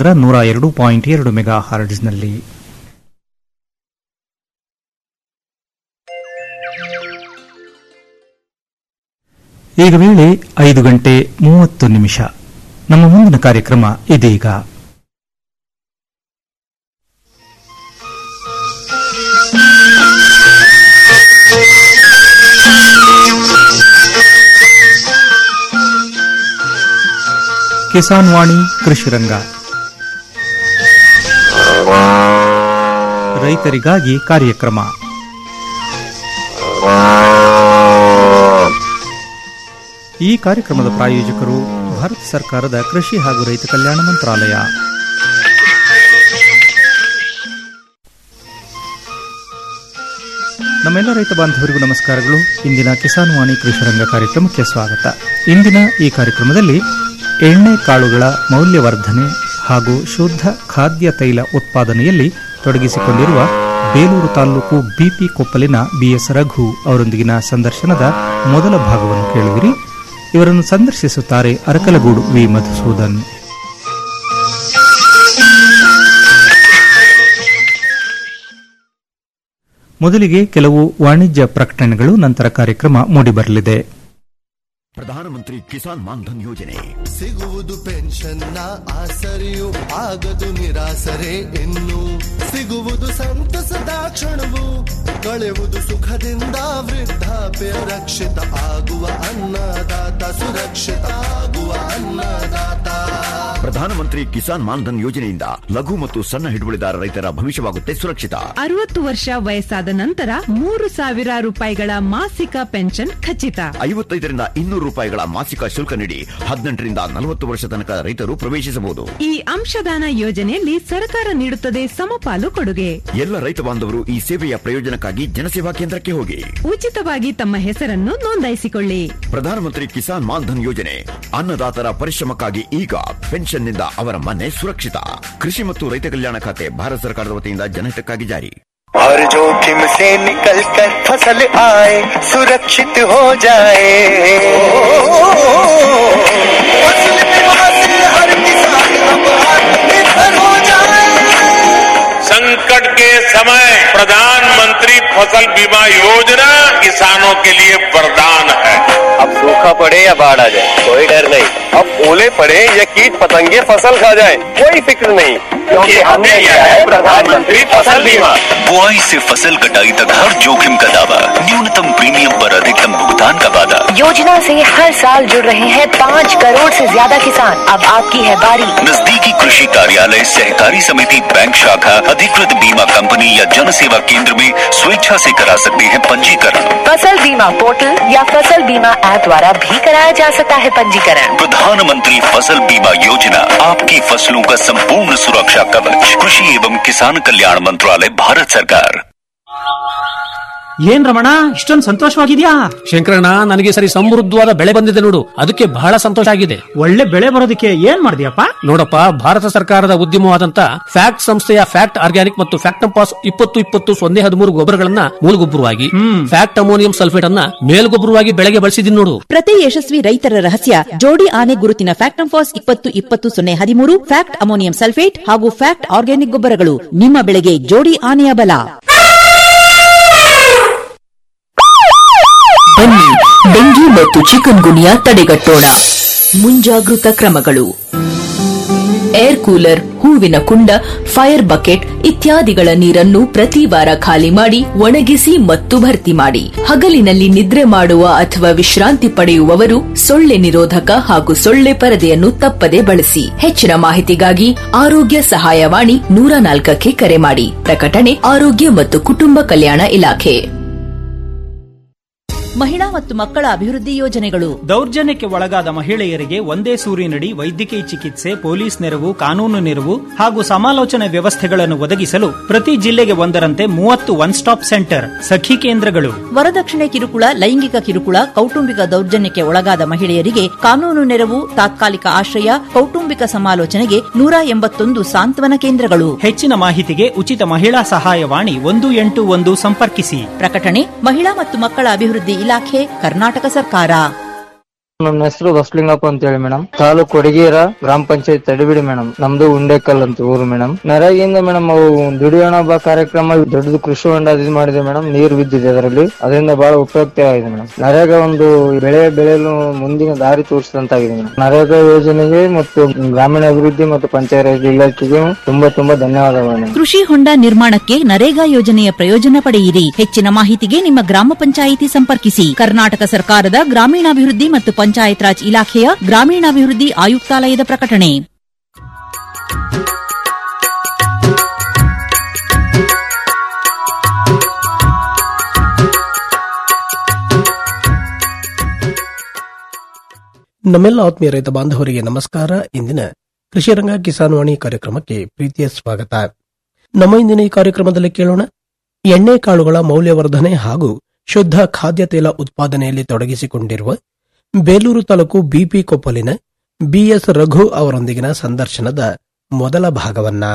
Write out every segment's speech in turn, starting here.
ಕೇಂದ್ರ ನೂರ ಎರಡು ಪಾಯಿಂಟ್ ಎರಡು ಮೆಗಾ ಹಾರ್ಡ್ಸ್ನಲ್ಲಿ ಈಗ ವೇಳೆ ಐದು ಗಂಟೆ ಮೂವತ್ತು ನಿಮಿಷ ನಮ್ಮ ಮುಂದಿನ ಕಾರ್ಯಕ್ರಮ ಇದೀಗ ಕಿಸಾನ್ ವಾಣಿ ಕೃಷಿ ರಂಗ ರೈತರಿಗಾಗಿ ಕಾರ್ಯಕ್ರಮ ಈ ಕಾರ್ಯಕ್ರಮದ ಪ್ರಾಯೋಜಕರು ಭಾರತ ಸರ್ಕಾರದ ಕೃಷಿ ಹಾಗೂ ರೈತ ಕಲ್ಯಾಣ ಮಂತ್ರಾಲಯ ನಮ್ಮೆಲ್ಲ ರೈತ ಬಾಂಧವರಿಗೂ ನಮಸ್ಕಾರಗಳು ಇಂದಿನ ಕಿಸಾನ್ ವಾಣಿ ಕೃಷಿ ರಂಗ ಕಾರ್ಯಕ್ರಮಕ್ಕೆ ಸ್ವಾಗತ ಇಂದಿನ ಈ ಕಾರ್ಯಕ್ರಮದಲ್ಲಿ ಎಣ್ಣೆ ಕಾಳುಗಳ ಮೌಲ್ಯವರ್ಧನೆ ಹಾಗೂ ಶುದ್ಧ ಖಾದ್ಯ ತೈಲ ಉತ್ಪಾದನೆಯಲ್ಲಿ ತೊಡಗಿಸಿಕೊಂಡಿರುವ ಬೇಲೂರು ತಾಲೂಕು ಬಿಪಿ ಕೊಪ್ಪಲಿನ ಬಿಎಸ್ ರಘು ಅವರೊಂದಿಗಿನ ಸಂದರ್ಶನದ ಮೊದಲ ಭಾಗವನ್ನು ಕೇಳುವಿರಿ ಇವರನ್ನು ಸಂದರ್ಶಿಸುತ್ತಾರೆ ಅರಕಲಗೂಡು ವಿ ಮಧುಸೂದನ್ ಮೊದಲಿಗೆ ಕೆಲವು ವಾಣಿಜ್ಯ ಪ್ರಕಟಣೆಗಳು ನಂತರ ಕಾರ್ಯಕ್ರಮ ಮೂಡಿಬರಲಿದೆ ಪ್ರಧಾನಮಂತ್ರಿ ಕಿಸಾನ್ ಮಾನ್ಧನ್ ಯೋಜನೆ ಸಿಗುವುದು ಪೆನ್ಷನ್ನ ಆಸರೆಯು ಆಗದು ನಿರಾಸರೆ ಇನ್ನು ಸಿಗುವುದು ಸಂತಸದ ಕ್ಷಣವು ಕಳೆಯುವುದು ಸುಖದಿಂದ ವೃದ್ಧಾಪ್ಯ ರಕ್ಷಿತ ಆಗುವ ಅನ್ನದಾತ ಸುರಕ್ಷಿತ ಆಗುವ ಅನ್ನದಾತ ಪ್ರಧಾನಮಂತ್ರಿ ಕಿಸಾನ್ ಮಾನ್ಧನ್ ಯೋಜನೆಯಿಂದ ಲಘು ಮತ್ತು ಸಣ್ಣ ಹಿಡುವಳಿದಾರ ರೈತರ ಭವಿಷ್ಯವಾಗುತ್ತೆ ಸುರಕ್ಷಿತ ಅರವತ್ತು ವರ್ಷ ವಯಸ್ಸಾದ ನಂತರ ಮೂರು ಸಾವಿರ ರೂಪಾಯಿಗಳ ಮಾಸಿಕ ಪೆನ್ಷನ್ ಖಚಿತ ಐವತ್ತೈದರಿಂದ ಇನ್ನೂರು ರೂಪಾಯಿಗಳ ಮಾಸಿಕ ಶುಲ್ಕ ನೀಡಿ ಹದಿನೆಂಟರಿಂದ ನಲವತ್ತು ವರ್ಷ ತನಕ ರೈತರು ಪ್ರವೇಶಿಸಬಹುದು ಈ ಅಂಶದಾನ ಯೋಜನೆಯಲ್ಲಿ ಸರ್ಕಾರ ನೀಡುತ್ತದೆ ಸಮಪಾಲು ಕೊಡುಗೆ ಎಲ್ಲ ರೈತ ಬಾಂಧವರು ಈ ಸೇವೆಯ ಪ್ರಯೋಜನಕ್ಕಾಗಿ ಜನಸೇವಾ ಕೇಂದ್ರಕ್ಕೆ ಹೋಗಿ ಉಚಿತವಾಗಿ ತಮ್ಮ ಹೆಸರನ್ನು ನೋಂದಾಯಿಸಿಕೊಳ್ಳಿ ಪ್ರಧಾನಮಂತ್ರಿ ಕಿಸಾನ್ ಮಾನ್ಧನ್ ಯೋಜನೆ ಅನ್ನದಾತರ ಪರಿಶ್ರಮಕ್ಕಾಗಿ ಈಗ ಪೆನ್ಷನ್ನಿಂದ ಅವರ ಮನೆ ಸುರಕ್ಷಿತ ಕೃಷಿ ಮತ್ತು ರೈತ ಕಲ್ಯಾಣ ಖಾತೆ ಭಾರತ ಸರ್ಕಾರದ ವತಿಯಿಂದ ಜನಹಿತಕ್ಕಾಗಿ ಜಾರಿ हर जोखिम से निकल कर फसल आए सुरक्षित हो जाए फसल बीमा से हर किसान अब आत्मनिर्भर हो जाए संकट के समय प्रधानमंत्री फसल बीमा योजना किसानों के लिए वरदान है अब सूखा पड़े या बाढ़ आ जाए कोई डर नहीं अब ओले पड़े या कीट पतंगे फसल खा जाए कोई फिक्र नहीं क्योंकि हमने लिया है प्रधानमंत्री फसल बीमा बुआई से फसल कटाई तक हर जोखिम का दावा न्यूनतम प्रीमियम पर अधिकतम भुगतान का वादा योजना से हर साल जुड़ रहे हैं पाँच करोड़ से ज्यादा किसान अब आपकी है बारी नजदीकी कृषि कार्यालय सहकारी समिति बैंक शाखा अधिकृत बीमा कंपनी या जन सेवा केंद्र में स्वेच्छा से करा सकते हैं पंजीकरण फसल बीमा पोर्टल या फसल बीमा ऐप द्वारा भी कराया जा सकता है पंजीकरण प्रधानमंत्री फसल बीमा योजना आपकी फसलों का संपूर्ण सुरक्षा कवच कृषि एवं किसान कल्याण मंत्रालय भारत सरकार ಏನ್ ರಮಣ ಇಷ್ಟೊಂದು ಸಂತೋಷವಾಗಿದ್ಯಾ ಶಂಕರಣ್ಣ ನನಗೆ ಸರಿ ಸಮೃದ್ಧವಾದ ಬೆಳೆ ಬಂದಿದೆ ನೋಡು ಅದಕ್ಕೆ ಬಹಳ ಸಂತೋಷ ಆಗಿದೆ ಒಳ್ಳೆ ಬೆಳೆ ಬರೋದಕ್ಕೆ ಏನ್ ಮಾಡಿದ್ಯಪ್ಪ ನೋಡಪ್ಪ ಭಾರತ ಸರ್ಕಾರದ ಉದ್ಯಮವಾದಂತ ಫ್ಯಾಕ್ಟ್ ಸಂಸ್ಥೆಯ ಫ್ಯಾಕ್ಟ್ ಆರ್ಗ್ಯಾನಿಕ್ ಮತ್ತು ಫ್ಯಾಕ್ಟಂಪಾಸ್ ಇಪ್ಪತ್ತು ಇಪ್ಪತ್ತು ಸೊನ್ನೆ ಹದಿಮೂರು ಗೊಬ್ಬರಗಳನ್ನ ಮೂಲಗೊಬ್ಬರವಾಗಿ ಫ್ಯಾಕ್ಟ್ ಅಮೋನಿಯಂ ಸಲ್ಫೇಟ್ ಅನ್ನ ಮೇಲ್ಗೊಬ್ಬರವಾಗಿ ಬೆಳೆಗೆ ಬಳಸಿದೀನಿ ನೋಡು ಪ್ರತಿ ಯಶಸ್ವಿ ರೈತರ ರಹಸ್ಯ ಜೋಡಿ ಆನೆ ಗುರುತಿನ ಫ್ಯಾಕ್ಟಂಫಾಸ್ ಇಪ್ಪತ್ತು ಇಪ್ಪತ್ತು ಸೊನ್ನೆ ಹದಿಮೂರು ಫ್ಯಾಕ್ಟ್ ಅಮೋನಿಯಂ ಸಲ್ಫೇಟ್ ಹಾಗೂ ಫ್ಯಾಕ್ಟ್ ಆರ್ಗ್ಯಾನಿಕ್ ಗೊಬ್ಬರಗಳು ನಿಮ್ಮ ಬೆಳೆಗೆ ಜೋಡಿ ಆನೆಯ ಬಲ ಬನ್ನಿ ಡೆಂಗ್ಯೂ ಮತ್ತು ಚಿಕನ್ ಗುನಿಯಾ ತಡೆಗಟ್ಟೋಣ ಮುಂಜಾಗೃತ ಕ್ರಮಗಳು ಏರ್ ಕೂಲರ್ ಹೂವಿನ ಕುಂಡ ಫೈರ್ ಬಕೆಟ್ ಇತ್ಯಾದಿಗಳ ನೀರನ್ನು ಪ್ರತಿ ವಾರ ಖಾಲಿ ಮಾಡಿ ಒಣಗಿಸಿ ಮತ್ತು ಭರ್ತಿ ಮಾಡಿ ಹಗಲಿನಲ್ಲಿ ನಿದ್ರೆ ಮಾಡುವ ಅಥವಾ ವಿಶ್ರಾಂತಿ ಪಡೆಯುವವರು ಸೊಳ್ಳೆ ನಿರೋಧಕ ಹಾಗೂ ಸೊಳ್ಳೆ ಪರದೆಯನ್ನು ತಪ್ಪದೆ ಬಳಸಿ ಹೆಚ್ಚಿನ ಮಾಹಿತಿಗಾಗಿ ಆರೋಗ್ಯ ಸಹಾಯವಾಣಿ ನೂರ ನಾಲ್ಕಕ್ಕೆ ಕರೆ ಮಾಡಿ ಪ್ರಕಟಣೆ ಆರೋಗ್ಯ ಮತ್ತು ಕುಟುಂಬ ಕಲ್ಯಾಣ ಇಲಾಖೆ ಮಹಿಳಾ ಮತ್ತು ಮಕ್ಕಳ ಅಭಿವೃದ್ಧಿ ಯೋಜನೆಗಳು ದೌರ್ಜನ್ಯಕ್ಕೆ ಒಳಗಾದ ಮಹಿಳೆಯರಿಗೆ ಒಂದೇ ಸೂರಿನಡಿ ವೈದ್ಯಕೀಯ ಚಿಕಿತ್ಸೆ ಪೊಲೀಸ್ ನೆರವು ಕಾನೂನು ನೆರವು ಹಾಗೂ ಸಮಾಲೋಚನೆ ವ್ಯವಸ್ಥೆಗಳನ್ನು ಒದಗಿಸಲು ಪ್ರತಿ ಜಿಲ್ಲೆಗೆ ಒಂದರಂತೆ ಮೂವತ್ತು ಒನ್ ಸ್ಟಾಪ್ ಸೆಂಟರ್ ಸಖಿ ಕೇಂದ್ರಗಳು ವರದಕ್ಷಿಣೆ ಕಿರುಕುಳ ಲೈಂಗಿಕ ಕಿರುಕುಳ ಕೌಟುಂಬಿಕ ದೌರ್ಜನ್ಯಕ್ಕೆ ಒಳಗಾದ ಮಹಿಳೆಯರಿಗೆ ಕಾನೂನು ನೆರವು ತಾತ್ಕಾಲಿಕ ಆಶ್ರಯ ಕೌಟುಂಬಿಕ ಸಮಾಲೋಚನೆಗೆ ನೂರ ಎಂಬತ್ತೊಂದು ಸಾಂತ್ವನ ಕೇಂದ್ರಗಳು ಹೆಚ್ಚಿನ ಮಾಹಿತಿಗೆ ಉಚಿತ ಮಹಿಳಾ ಸಹಾಯವಾಣಿ ಒಂದು ಎಂಟು ಒಂದು ಸಂಪರ್ಕಿಸಿ ಪ್ರಕಟಣೆ ಮಹಿಳಾ ಮತ್ತು ಮಕ್ಕಳ ಅಭಿವೃದ್ಧಿ ಇಲಾಖೆ ಕರ್ನಾಟಕ ಸರ್ಕಾರ ನಮ್ಮ ಹೆಸರು ಬಸ್ಲಿಂಗಪ್ಪ ಅಂತ ಹೇಳಿ ಮೇಡಮ್ ತಾಲೂಕು ಕೊಡಗೇರ ಗ್ರಾಮ ಪಂಚಾಯತ್ ತಡಿಬಿಡಿ ಮೇಡಮ್ ನಮ್ದು ಉಂಡೆಕಲ್ ಅಂತ ಊರು ಮೇಡಮ್ ನರೇಗಿಂದ ಮೇಡಮ್ ಅವು ದುಡಿಯೋಣ ಬಾ ಕಾರ್ಯಕ್ರಮ ದೊಡ್ಡದು ಕೃಷಿ ಹೊಂಡ ಇದು ಮಾಡಿದೆ ಮೇಡಮ್ ನೀರು ಬಿದ್ದಿದೆ ಅದರಲ್ಲಿ ಅದರಿಂದ ಬಹಳ ಉಪಯುಕ್ತವಾಗಿದೆ ಮೇಡಮ್ ನರೇಗಾ ಒಂದು ಬೆಳೆ ಬೆಳೆಯಲು ಮುಂದಿನ ದಾರಿ ತೋರಿಸಿದಂತಾಗಿದೆ ಮೇಡಮ್ ನರೇಗಾ ಯೋಜನೆಗೆ ಮತ್ತು ಗ್ರಾಮೀಣ ಅಭಿವೃದ್ಧಿ ಮತ್ತು ಪಂಚಾಯತ್ ಇಲಾಖೆಗೆ ತುಂಬಾ ತುಂಬಾ ಧನ್ಯವಾದಗಳು ಮೇಡಮ್ ಕೃಷಿ ಹೊಂಡ ನಿರ್ಮಾಣಕ್ಕೆ ನರೇಗಾ ಯೋಜನೆಯ ಪ್ರಯೋಜನ ಪಡೆಯಿರಿ ಹೆಚ್ಚಿನ ಮಾಹಿತಿಗೆ ನಿಮ್ಮ ಗ್ರಾಮ ಪಂಚಾಯಿತಿ ಸಂಪರ್ಕಿಸಿ ಕರ್ನಾಟಕ ಸರ್ಕಾರದ ಗ್ರಾಮೀಣಾಭಿವೃದ್ಧಿ ಮತ್ತು ಪಂಚಾಯತ್ ರಾಜ್ ಇಲಾಖೆಯ ಗ್ರಾಮೀಣಾಭಿವೃದ್ಧಿ ಆಯುಕ್ತಾಲಯದ ಪ್ರಕಟಣೆ ನಮ್ಮೆಲ್ಲ ಆತ್ಮೀಯ ರೈತ ಬಾಂಧವರಿಗೆ ನಮಸ್ಕಾರ ಇಂದಿನ ಕೃಷಿರಂಗ ಕಿಸಾನ್ ವಾಣಿ ಕಾರ್ಯಕ್ರಮಕ್ಕೆ ಪ್ರೀತಿಯ ಸ್ವಾಗತ ನಮ್ಮ ಇಂದಿನ ಈ ಕಾರ್ಯಕ್ರಮದಲ್ಲಿ ಕೇಳೋಣ ಎಣ್ಣೆ ಕಾಳುಗಳ ಮೌಲ್ಯವರ್ಧನೆ ಹಾಗೂ ಶುದ್ಧ ಖಾದ್ಯ ತೈಲ ಉತ್ಪಾದನೆಯಲ್ಲಿ ತೊಡಗಿಸಿಕೊಂಡಿರುವ ಬೇಲೂರು ತಾಲೂಕು ಬಿಪಿ ಕೊಪ್ಪಲಿನ ಬಿಎಸ್ ರಘು ಅವರೊಂದಿಗಿನ ಸಂದರ್ಶನದ ಮೊದಲ ಭಾಗವನ್ನ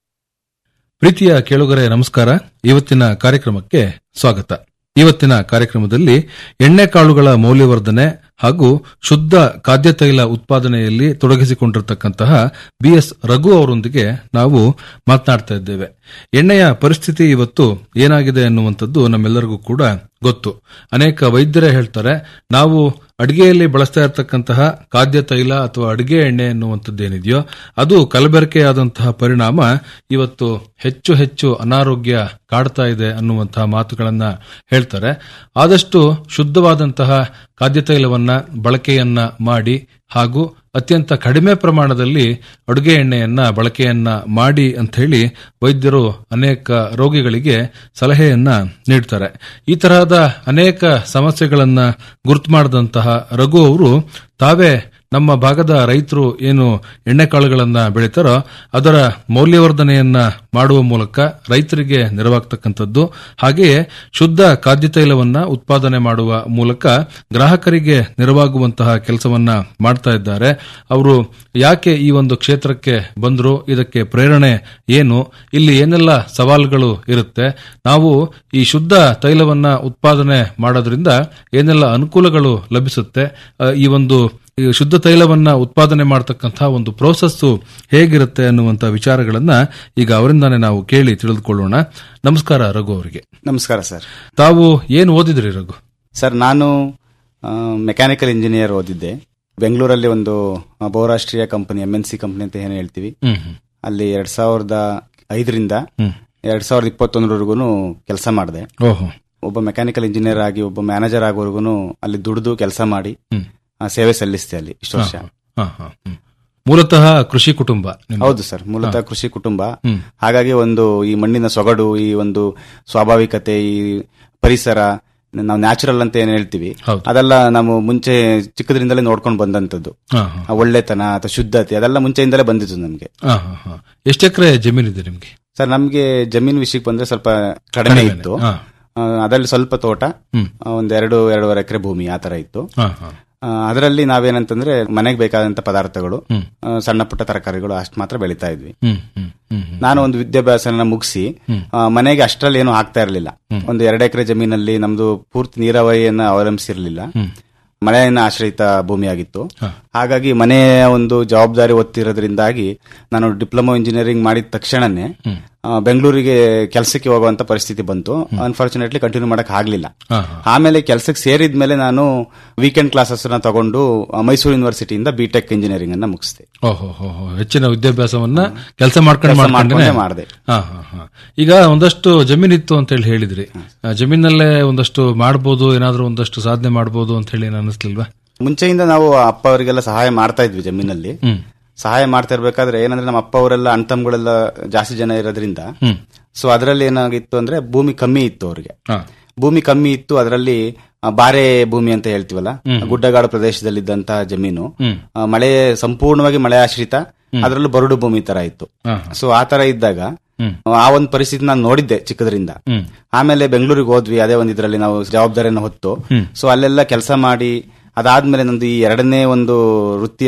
ಪ್ರೀತಿಯ ಕೇಳುಗರೆ ನಮಸ್ಕಾರ ಇವತ್ತಿನ ಕಾರ್ಯಕ್ರಮಕ್ಕೆ ಸ್ವಾಗತ ಇವತ್ತಿನ ಕಾರ್ಯಕ್ರಮದಲ್ಲಿ ಎಣ್ಣೆಕಾಳುಗಳ ಮೌಲ್ಯವರ್ಧನೆ ಹಾಗೂ ಶುದ್ಧ ಖಾದ್ಯ ತೈಲ ಉತ್ಪಾದನೆಯಲ್ಲಿ ತೊಡಗಿಸಿಕೊಂಡಿರತಕ್ಕಂತಹ ಬಿಎಸ್ ರಘು ಅವರೊಂದಿಗೆ ನಾವು ಮಾತನಾಡ್ತಾ ಇದ್ದೇವೆ ಎಣ್ಣೆಯ ಪರಿಸ್ಥಿತಿ ಇವತ್ತು ಏನಾಗಿದೆ ಅನ್ನುವಂಥದ್ದು ನಮ್ಮೆಲ್ಲರಿಗೂ ಕೂಡ ಗೊತ್ತು ಅನೇಕ ವೈದ್ಯರೇ ಹೇಳ್ತಾರೆ ನಾವು ಅಡಿಗೆಯಲ್ಲಿ ಬಳಸ್ತಾ ಇರತಕ್ಕಂತಹ ಖಾದ್ಯ ತೈಲ ಅಥವಾ ಅಡಿಗೆ ಎಣ್ಣೆ ಎನ್ನುವಂಥದ್ದೇನಿದೆಯೋ ಅದು ಕಲಬೆರಕೆಯಾದಂತಹ ಪರಿಣಾಮ ಇವತ್ತು ಹೆಚ್ಚು ಹೆಚ್ಚು ಅನಾರೋಗ್ಯ ಕಾಡ್ತಾ ಇದೆ ಅನ್ನುವಂತಹ ಮಾತುಗಳನ್ನ ಹೇಳ್ತಾರೆ ಆದಷ್ಟು ಶುದ್ಧವಾದಂತಹ ಖಾದ್ಯ ತೈಲವನ್ನ ಬಳಕೆಯನ್ನ ಮಾಡಿ ಹಾಗೂ ಅತ್ಯಂತ ಕಡಿಮೆ ಪ್ರಮಾಣದಲ್ಲಿ ಅಡುಗೆ ಎಣ್ಣೆಯನ್ನ ಬಳಕೆಯನ್ನ ಮಾಡಿ ಅಂತ ಹೇಳಿ ವೈದ್ಯರು ಅನೇಕ ರೋಗಿಗಳಿಗೆ ಸಲಹೆಯನ್ನ ನೀಡ್ತಾರೆ ಈ ತರಹದ ಅನೇಕ ಸಮಸ್ಯೆಗಳನ್ನ ಗುರುತು ಮಾಡಿದಂತಹ ರಘು ಅವರು ತಾವೇ ನಮ್ಮ ಭಾಗದ ರೈತರು ಏನು ಎಣ್ಣೆಕಾಳುಗಳನ್ನ ಬೆಳೀತಾರೋ ಅದರ ಮೌಲ್ಯವರ್ಧನೆಯನ್ನ ಮಾಡುವ ಮೂಲಕ ರೈತರಿಗೆ ನೆರವಾಗ್ತಕ್ಕಂಥದ್ದು ಹಾಗೆಯೇ ಶುದ್ಧ ಖಾದ್ಯ ತೈಲವನ್ನ ಉತ್ಪಾದನೆ ಮಾಡುವ ಮೂಲಕ ಗ್ರಾಹಕರಿಗೆ ನೆರವಾಗುವಂತಹ ಕೆಲಸವನ್ನ ಮಾಡ್ತಾ ಇದ್ದಾರೆ ಅವರು ಯಾಕೆ ಈ ಒಂದು ಕ್ಷೇತ್ರಕ್ಕೆ ಬಂದ್ರು ಇದಕ್ಕೆ ಪ್ರೇರಣೆ ಏನು ಇಲ್ಲಿ ಏನೆಲ್ಲ ಸವಾಲುಗಳು ಇರುತ್ತೆ ನಾವು ಈ ಶುದ್ಧ ತೈಲವನ್ನ ಉತ್ಪಾದನೆ ಮಾಡೋದ್ರಿಂದ ಏನೆಲ್ಲ ಅನುಕೂಲಗಳು ಲಭಿಸುತ್ತೆ ಅ, ಈ ಒಂದು ಈ ಶುದ್ಧ ತೈಲವನ್ನ ಉತ್ಪಾದನೆ ಮಾಡತಕ್ಕಂತಹ ಒಂದು ಪ್ರೋಸೆಸ್ ಹೇಗಿರುತ್ತೆ ಅನ್ನುವಂತ ವಿಚಾರಗಳನ್ನ ಈಗ ಅವರಿಂದಾನೇ ನಾವು ಕೇಳಿ ತಿಳಿದುಕೊಳ್ಳೋಣ ನಮಸ್ಕಾರ ರಘು ಅವರಿಗೆ ನಮಸ್ಕಾರ ಸರ್ ತಾವು ಏನು ಓದಿದ್ರಿ ರಘು ಸರ್ ನಾನು ಮೆಕ್ಯಾನಿಕಲ್ ಇಂಜಿನಿಯರ್ ಓದಿದ್ದೆ ಬೆಂಗಳೂರಲ್ಲಿ ಒಂದು ಆ, ಬಹುರಾಷ್ಟ್ರೀಯ company M N C company ಅಂತ ಏನು ಹೇಳ್ತೀವಿ ಹ್ಮ್, ಹ್ಮ್. ಅಲ್ಲಿ ಎರಡ್ ಸಾವಿರದ ಐದರಿಂದ ಹ್ಮ್. ಎರಡ್ ಸಾವಿರದ ಇಪ್ಪತ್ತೊಂದರವರೆಗೂ ಕೆಲಸ ಮಾಡಿದೆ ಓಹೋ ಒಬ್ಬ ಮೆಕ್ಯಾನಿಕಲ್ ಇಂಜಿನಿಯರ್ ಆಗಿ ಒಬ್ಬ ಮ್ಯಾನೇಜರ್ ಆಗೋವರೆಗೂ ಅಲ್ಲಿ ದುಡಿದು ಕೆಲಸ ಮಾಡಿ ಹ್ಮ್. ಆ, ಸೇವೆ ಸಲ್ಲಿಸಿದೆ ಅಲ್ಲಿ ಇಷ್ಟು ವರ್ಷ ಹಾ, ಹಾ, ಹ್ಮ್. ಮೂಲತಃ ಕೃಷಿ ಕುಟುಂಬ ನಿಮ್ದು. ಹೌದು ಸರ್ ಮೂಲತಃ ಹಾ. ಕೃಷಿ ಕುಟುಂಬ ಹ್ಮ್. ಹಾಗಾಗಿ ಒಂದು ಈ ಮಣ್ಣಿನ ಸೊಗಡು ಈ ಒಂದು ಸ್ವಾಭಾವಿಕತೆ ಈ ಪರಿಸರ ನಾವು ನ್ಯಾಚುರಲ್ ಅಂತ ಏನ್ ಹೇಳ್ತೀವಿ ಹೌದು. ಅದೆಲ್ಲ ನಾವು ಮುಂಚೆ ಚಿಕ್ಕದ್ರಿಂದಲೇ ನೋಡ್ಕೊಂಡು ಬಂದಂತದ್ದು ಹಾ, ಹಾ. ಆ ಒಳ್ಳೆತನ ಅಥವಾ ಶುದ್ಧತೆ ಅದೆಲ್ಲ ಮುಂಚೆಯಿಂದಲೇ ಬಂದಿತ್ತು ನಮ್ಗೆ ಹಾ, ಹಾ, ಹಾ. ಎಷ್ಟು ಎಕರೆ ಜಮೀನಿದೆ ನಿಮ್ಗೆ ಸರ್ ನಮ್ಗೆ ಜಮೀನು ವಿಷಯಕ್ಕೆ ಬಂದ್ರೆ ಸ್ವಲ್ಪ ಕಡಿಮೆ ಕಡಿಮೆನೆ, ಇತ್ತು ಹಾ. ಆ, ಅದರಲ್ಲಿ ಸ್ವಲ್ಪ ತೋಟ ಹ್ಮ್. ಆ, ಒಂದ್ ಎರಡು ಎರಡೂವರೆ ಎಕರೆ ಭೂಮಿ ಆ ತರ ಇತ್ತು ಹಾ, ಹಾ. ಆ, ಅದರಲ್ಲಿ ನಾವೇನಂತಂದ್ರೆ ಮನೆಗೆ ಬೇಕಾದಂತ ಪದಾರ್ಥಗಳು ಹ್ಮ್. ಆ, ಸಣ್ಣ ಪುಟ್ಟ ತರಕಾರಿಗಳು ಅಷ್ಟು ಮಾತ್ರ ಬೆಳೀತಾ ಇದ್ವಿ ಹ್ಮ್, ಹ್ಮ್, ಹ್ಮ್, ಹ್ಮ್. ನಾನು ಒಂದು ವಿದ್ಯಾಭ್ಯಾಸನ ಮುಗಿಸಿ ಹ್ಮ್. ಮನೆಗೆ ಅಷ್ಟರಲ್ಲಿ ಏನು ಆಗ್ತಾ ಇರಲಿಲ್ಲ ಹ್ಮ್. ಒಂದು ಎರಡು ಎಕರೆ ಜಮೀನಲ್ಲಿ ನಮ್ದು ಪೂರ್ತಿ ನೀರಾವರಿಯನ್ನ ಅವಲಂಬಿಸಿರ್ಲಿಲ್ಲ ಹ್ಮ್. ಮಳೆಯನ್ನ ಆಶ್ರಯಿತ ಭೂಮಿಯಾಗಿತ್ತು ಹಾ. ಹಾಗಾಗಿ ಮನೆಯ ಒಂದು ಜವಾಬ್ದಾರಿ ಒತ್ತಿರೋದ್ರಿಂದಾಗಿ ನಾನು ಡಿಪ್ಲೊಮಾ ಇಂಜಿನಿಯರಿಂಗ್ ಮಾಡಿದ ತಕ್ಷಣನೇ ಹ್ಮ್. ಆ, ಬೆಂಗಳೂರಿಗೆ ಕೆಲಸಕ್ಕೆ ಹೋಗುವಂತ ಪರಿಸ್ಥಿತಿ ಬಂತು ಅನ್ಫಾರ್ಚುನೇಟ್ಲಿ ಕಂಟಿನ್ಯೂ ಮಾಡಕ್ ಆಗ್ಲಿಲ್ಲ ಹಾ, ಹಾ. ಆಮೇಲೆ ಕೆಲಸಕ್ಕೆ ಸೇರಿದ್ಮೇಲೆ ನಾನು ವೀಕೆಂಡ್ ಕ್ಲಾಸಸ್ ನ ತಗೊಂಡು ಆ, ಮೈಸೂರು ಯೂನಿವರ್ಸಿಟಿಯಿಂದ ಬಿಟೆಕ್ ಇಂಜಿನಿಯರಿಂಗ್ ಅನ್ನ ಮುಗಿಸಿದೆ ಓಹೋ ಹೋ, ಹೋ. ಹೆಚ್ಚಿನ ವಿದ್ಯಾಭ್ಯಾಸವನ್ನ ಕೆಲಸ ಮಾಡ್ಕೊಂಡು ಕೆಲ್ಸ ಮಾಡ್ಕೊಂಡೇನೆ? ಮಾಡ್ಕೊಂಡೇ ಮಾಡ್ದೆ. ಹಾ, ಹಾ, ಹಾ. ಈಗ ಒಂದಷ್ಟು ಜಮೀನಿತ್ತು ಅಂತ ಹೇಳಿ ಹೇಳಿದ್ರಿ ಆ, ಜಮೀನಲ್ಲೇ ಒಂದಷ್ಟು ಮಾಡ್ಬೋದು ಏನಾದ್ರೂ ಒಂದಷ್ಟು ಸಾಧನೆ ಮಾಡ್ಬೋದು ಅಂತ ಹೇಳಿ ಏನ್ ಅನ್ನಿಸ್ಲಿಲ್ವಾ ಮುಂಚೆಯಿಂದ ನಾವು ಅಪ್ಪ ಅವರಿಗೆಲ್ಲ ಸಹಾಯ ಮಾಡ್ತಾ ಇದ್ವಿ ಜಮೀನಲ್ಲಿ ಹ್ಮ್. ಸಹಾಯ ಮಾಡ್ತಾ ಇರ್ಬೇಕಾದ್ರೆ ಏನಂದ್ರೆ ನಮ್ಮ ಅಪ್ಪ ಅವರೆಲ್ಲ ಅಣ್ತಮ್ಗಳೆಲ್ಲ ಜಾಸ್ತಿ ಜನ ಇರೋದ್ರಿಂದ ಹ್ಮ್. ಸೊ ಅದರಲ್ಲಿ ಏನಾಗಿತ್ತು ಅಂದ್ರೆ ಭೂಮಿ ಕಮ್ಮಿ ಇತ್ತು ಅವ್ರಿಗೆ ಹಾ. ಭೂಮಿ ಕಮ್ಮಿ ಇತ್ತು ಅದರಲ್ಲಿ ಆ, ಬಾರೆ ಭೂಮಿ ಅಂತ ಹೇಳ್ತೀವಲ್ಲ ಹ್ಮ್. ಗುಡ್ಡಗಾಡು ಪ್ರದೇಶದಲ್ಲಿದ್ದಂತಹ ಜಮೀನು ಹ್ಮ್. ಆ, ಮಳೆ ಸಂಪೂರ್ಣವಾಗಿ ಮಳೆ ಆಶ್ರಿತ ಅದರಲ್ಲೂ ಬರಡು ಭೂಮಿ ತರ ಇತ್ತು ಹಾ. ಸೊ ಆ ತರ ಇದ್ದಾಗ ಹ್ಮ್. ಆ ಒಂದು ಪರಿಸ್ಥಿತಿ ನಾನು ನೋಡಿದ್ದೆ ಚಿಕ್ಕದ್ರಿಂದ ಹ್ಮ್. ಆಮೇಲೆ ಬೆಂಗಳೂರಿಗೆ ಹೋದ್ವಿ ಅದೇ ಒಂದು ಇದರಲ್ಲಿ ನಾವು ಜವಾಬ್ದಾರಿಯನ್ನು ಹೊತ್ತು ಹ್ಮ್. ಸೊ ಅಲ್ಲೆಲ್ಲ ಕೆಲಸ ಮಾಡಿ ಅದಾದ್ಮೇಲೆ ನಂದು ಈ ಎರಡನೇ ಒಂದು ವೃತ್ತಿಯನ್ನ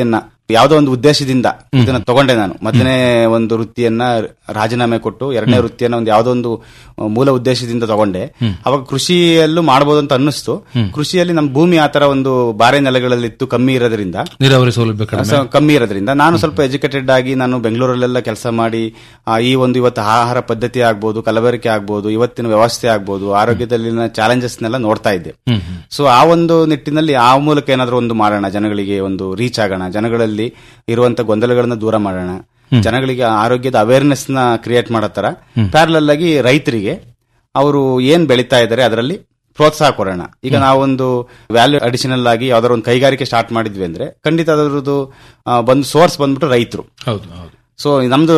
ಯಾವುದೋ ಒಂದು ಉದ್ದೇಶದಿಂದ ಇದನ್ನ ತಗೊಂಡೆ ನಾನು ಮೊದಲನೇ ಒಂದು ವೃತ್ತಿಯನ್ನ ರಾಜೀನಾಮೆ ಕೊಟ್ಟು ಎರಡನೇ ವೃತ್ತಿಯನ್ನ ಒಂದು ಯಾವುದೋ ಒಂದು ಆ, ಮೂಲ ಉದ್ದೇಶದಿಂದ ತಗೊಂಡೆ ಅವಾಗ ಕೃಷಿಯಲ್ಲೂ ಮಾಡಬಹುದು ಅಂತ ಅನ್ನಿಸ್ತು ಕೃಷಿಯಲ್ಲಿ ನಮ್ಮ ಭೂಮಿ ಆತರ ಒಂದು ಬಾರೆ ನೆಲಗಳಲ್ಲಿತ್ತು ಕಮ್ಮಿ ಇರೋದ್ರಿಂದ ನೀರಾವರಿ ಸೌಲಭ್ಯ ಕಡಿಮೆ ಸೊ, ಕಮ್ಮಿ ಇರೋದ್ರಿಂದ ನಾನು ಸ್ವಲ್ಪ ಎಜುಕೇಟೆಡ್ ಆಗಿ ನಾನು ಬೆಂಗಳೂರಲ್ಲೆಲ್ಲ ಕೆಲಸ ಮಾಡಿ ಆ, ಈ ಒಂದು ಇವತ್ತು ಆಹಾರ ಪದ್ಧತಿ ಆಗ್ಬೋದು ಕಲಬೆರಕೆ ಆಗ್ಬೋದು ಇವತ್ತಿನ ವ್ಯವಸ್ಥೆ ಆಗ್ಬೋದು ಆರೋಗ್ಯದಲ್ಲಿನ ಚಾಲೆಂಜಸ್ನೆಲ್ಲ ನೋಡ್ತಾ ಇದ್ದೆ ಹ್ಮ್, ಸೊ ಆ ಒಂದು ನಿಟ್ಟಿನಲ್ಲಿ ಆ ಮೂಲಕ ಏನಾದ್ರೂ ಒಂದು ಮಾಡೋಣ ಜನಗಳಿಗೆ ಒಂದು ರೀಚ್ ಆಗೋಣ ಜನಗಳಲ್ಲಿ ಇರುವಂತ ಗೊಂದಲಗಳನ್ನ ದೂರ ಮಾಡೋಣ ಜನಗಳಿಗೆ ಆರೋಗ್ಯದ ಅವೇರ್ನೆಸ್ ನ ಕ್ರಿಯೇಟ್ ಮಾಡೋ ತರ ಪ್ಯಾರಲಲ್ ಆಗಿ ರೈತರಿಗೆ ಅವರು ಏನ್ ಬೆಳೀತಾ ಇದ್ದಾರೆ ಅದರಲ್ಲಿ ಪ್ರೋತ್ಸಾಹ ಕೊಡೋಣ ಈಗ ನಾವೊಂದು ವ್ಯಾಲ್ಯೂ ಅಡಿಷನಲ್ ಆಗಿ ಯಾವ್ದಾದ್ರು ಒಂದು ಕೈಗಾರಿಕೆ ಸ್ಟಾರ್ಟ್ ಮಾಡಿದ್ವಿ ಅಂದ್ರೆ ಖಂಡಿತ ಅದರದ್ದು ಆ, ಬಂದು ಸೋರ್ಸ್ ಬಂದ್ಬಿಟ್ಟು ರೈತರು ಹೌದು ಹೌದು ಸೊ ನಮ್ದು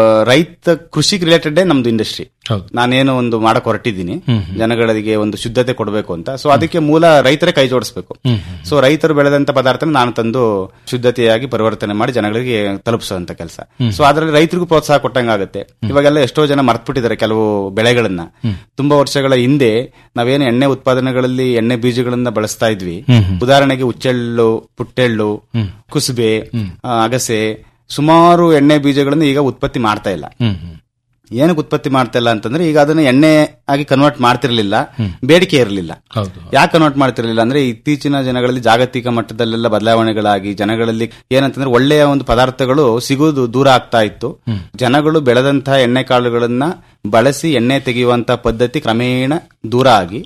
ರೈತ ಕೃಷಿಗೆ ರಿಲೇಟೆಡ್ ನಮ್ದು ಇಂಡಸ್ಟ್ರಿ ಹೌದು. ನಾನೇನು ಒಂದು ಮಾಡಕ್ ಹೊರಟಿದ್ದೀನಿ ಹ್ಮ್. ಜನಗಳಿಗೆ ಒಂದು ಶುದ್ಧತೆ ಕೊಡಬೇಕು ಅಂತ ಸೊ ಅದಕ್ಕೆ ಮೂಲ ರೈತರೇ ಕೈ ಜೋಡಿಸ್ಬೇಕು ಹ್ಮ್, ಸೊ ರೈತರು ಬೆಳೆದಂತ ಪದಾರ್ಥನ ನಾನು ತಂದು ಶುದ್ಧತೆಯಾಗಿ ಪರಿವರ್ತನೆ ಮಾಡಿ ಜನಗಳಿಗೆ ತಲುಪಿಸುವಂತ ಕೆಲಸ ಹ್ಮ್. ಸೊ ಅದರಲ್ಲಿ ರೈತರಿಗೂ ಪ್ರೋತ್ಸಾಹ ಕೊಟ್ಟಂಗಾಗುತ್ತೆ ಇವಾಗೆಲ್ಲ ಎಷ್ಟೋ ಜನ ಮರ್ತ್ಬಿಟ್ಟಿದ್ದಾರೆ ಕೆಲವು ಬೆಳೆಗಳನ್ನ ಹ್ಮ್. ತುಂಬಾ ವರ್ಷಗಳ ಹಿಂದೆ ನಾವೇನು ಎಣ್ಣೆ ಉತ್ಪಾದನೆಗಳಲ್ಲಿ ಎಣ್ಣೆ ಬೀಜಗಳನ್ನ ಬಳಸ್ತಾ ಇದ್ವಿ ಹ್ಮ್, ಹ್ಮ್. ಉದಾಹರಣೆಗೆ ಉಚ್ಚೆಳ್ಳು ಪುಟ್ಟೆಳ್ಳು ಹ್ಮ್. ಕುಸುಬೆ ಆ, ಅಗಸೆ ಸುಮಾರು ಎಣ್ಣೆ ಬೀಜಗಳನ್ನು ಈಗ ಉತ್ಪತ್ತಿ ಮಾಡ್ತಾ ಇಲ್ಲ ಹ್ಮ್, ಹ್ಮ್. ಏನಕ್ಕೆ ಉತ್ಪತ್ತಿ ಮಾಡ್ತಾ ಇಲ್ಲ ಅಂತಂದ್ರೆ ಈಗ ಅದನ್ನ ಎಣ್ಣೆ ಆಗಿ ಕನ್ವರ್ಟ್ ಮಾಡ್ತಿರ್ಲಿಲ್ಲ ಬೇಡಿಕೆ ಇರಲಿಲ್ಲ ಹೌದು ಯಾಕೆ ಕನ್ವರ್ಟ್ ಮಾಡ್ತಿರ್ಲಿಲ್ಲ ಅಂದ್ರೆ ಇತ್ತೀಚಿನ ಜನಗಳಲ್ಲಿ ಜಾಗತಿಕ ಮಟ್ಟದಲ್ಲೆಲ್ಲ ಬದಲಾವಣೆಗಳಾಗಿ ಜನಗಳಲ್ಲಿ ಏನಂತಂದ್ರೆ ಒಳ್ಳೆಯ ಒಂದು ಪದಾರ್ಥಗಳು ಸಿಗುವುದು ದೂರ ಆಗ್ತಾ ಇತ್ತು ಜನಗಳು ಬೆಳೆದಂತಹ ಎಣ್ಣೆ ಕಾಳುಗಳನ್ನ ಬಳಸಿ ಎಣ್ಣೆ ತೆಗೆಯುವಂತ ಪದ್ಧತಿ ಕ್ರಮೇಣ ದೂರ ಆಗಿ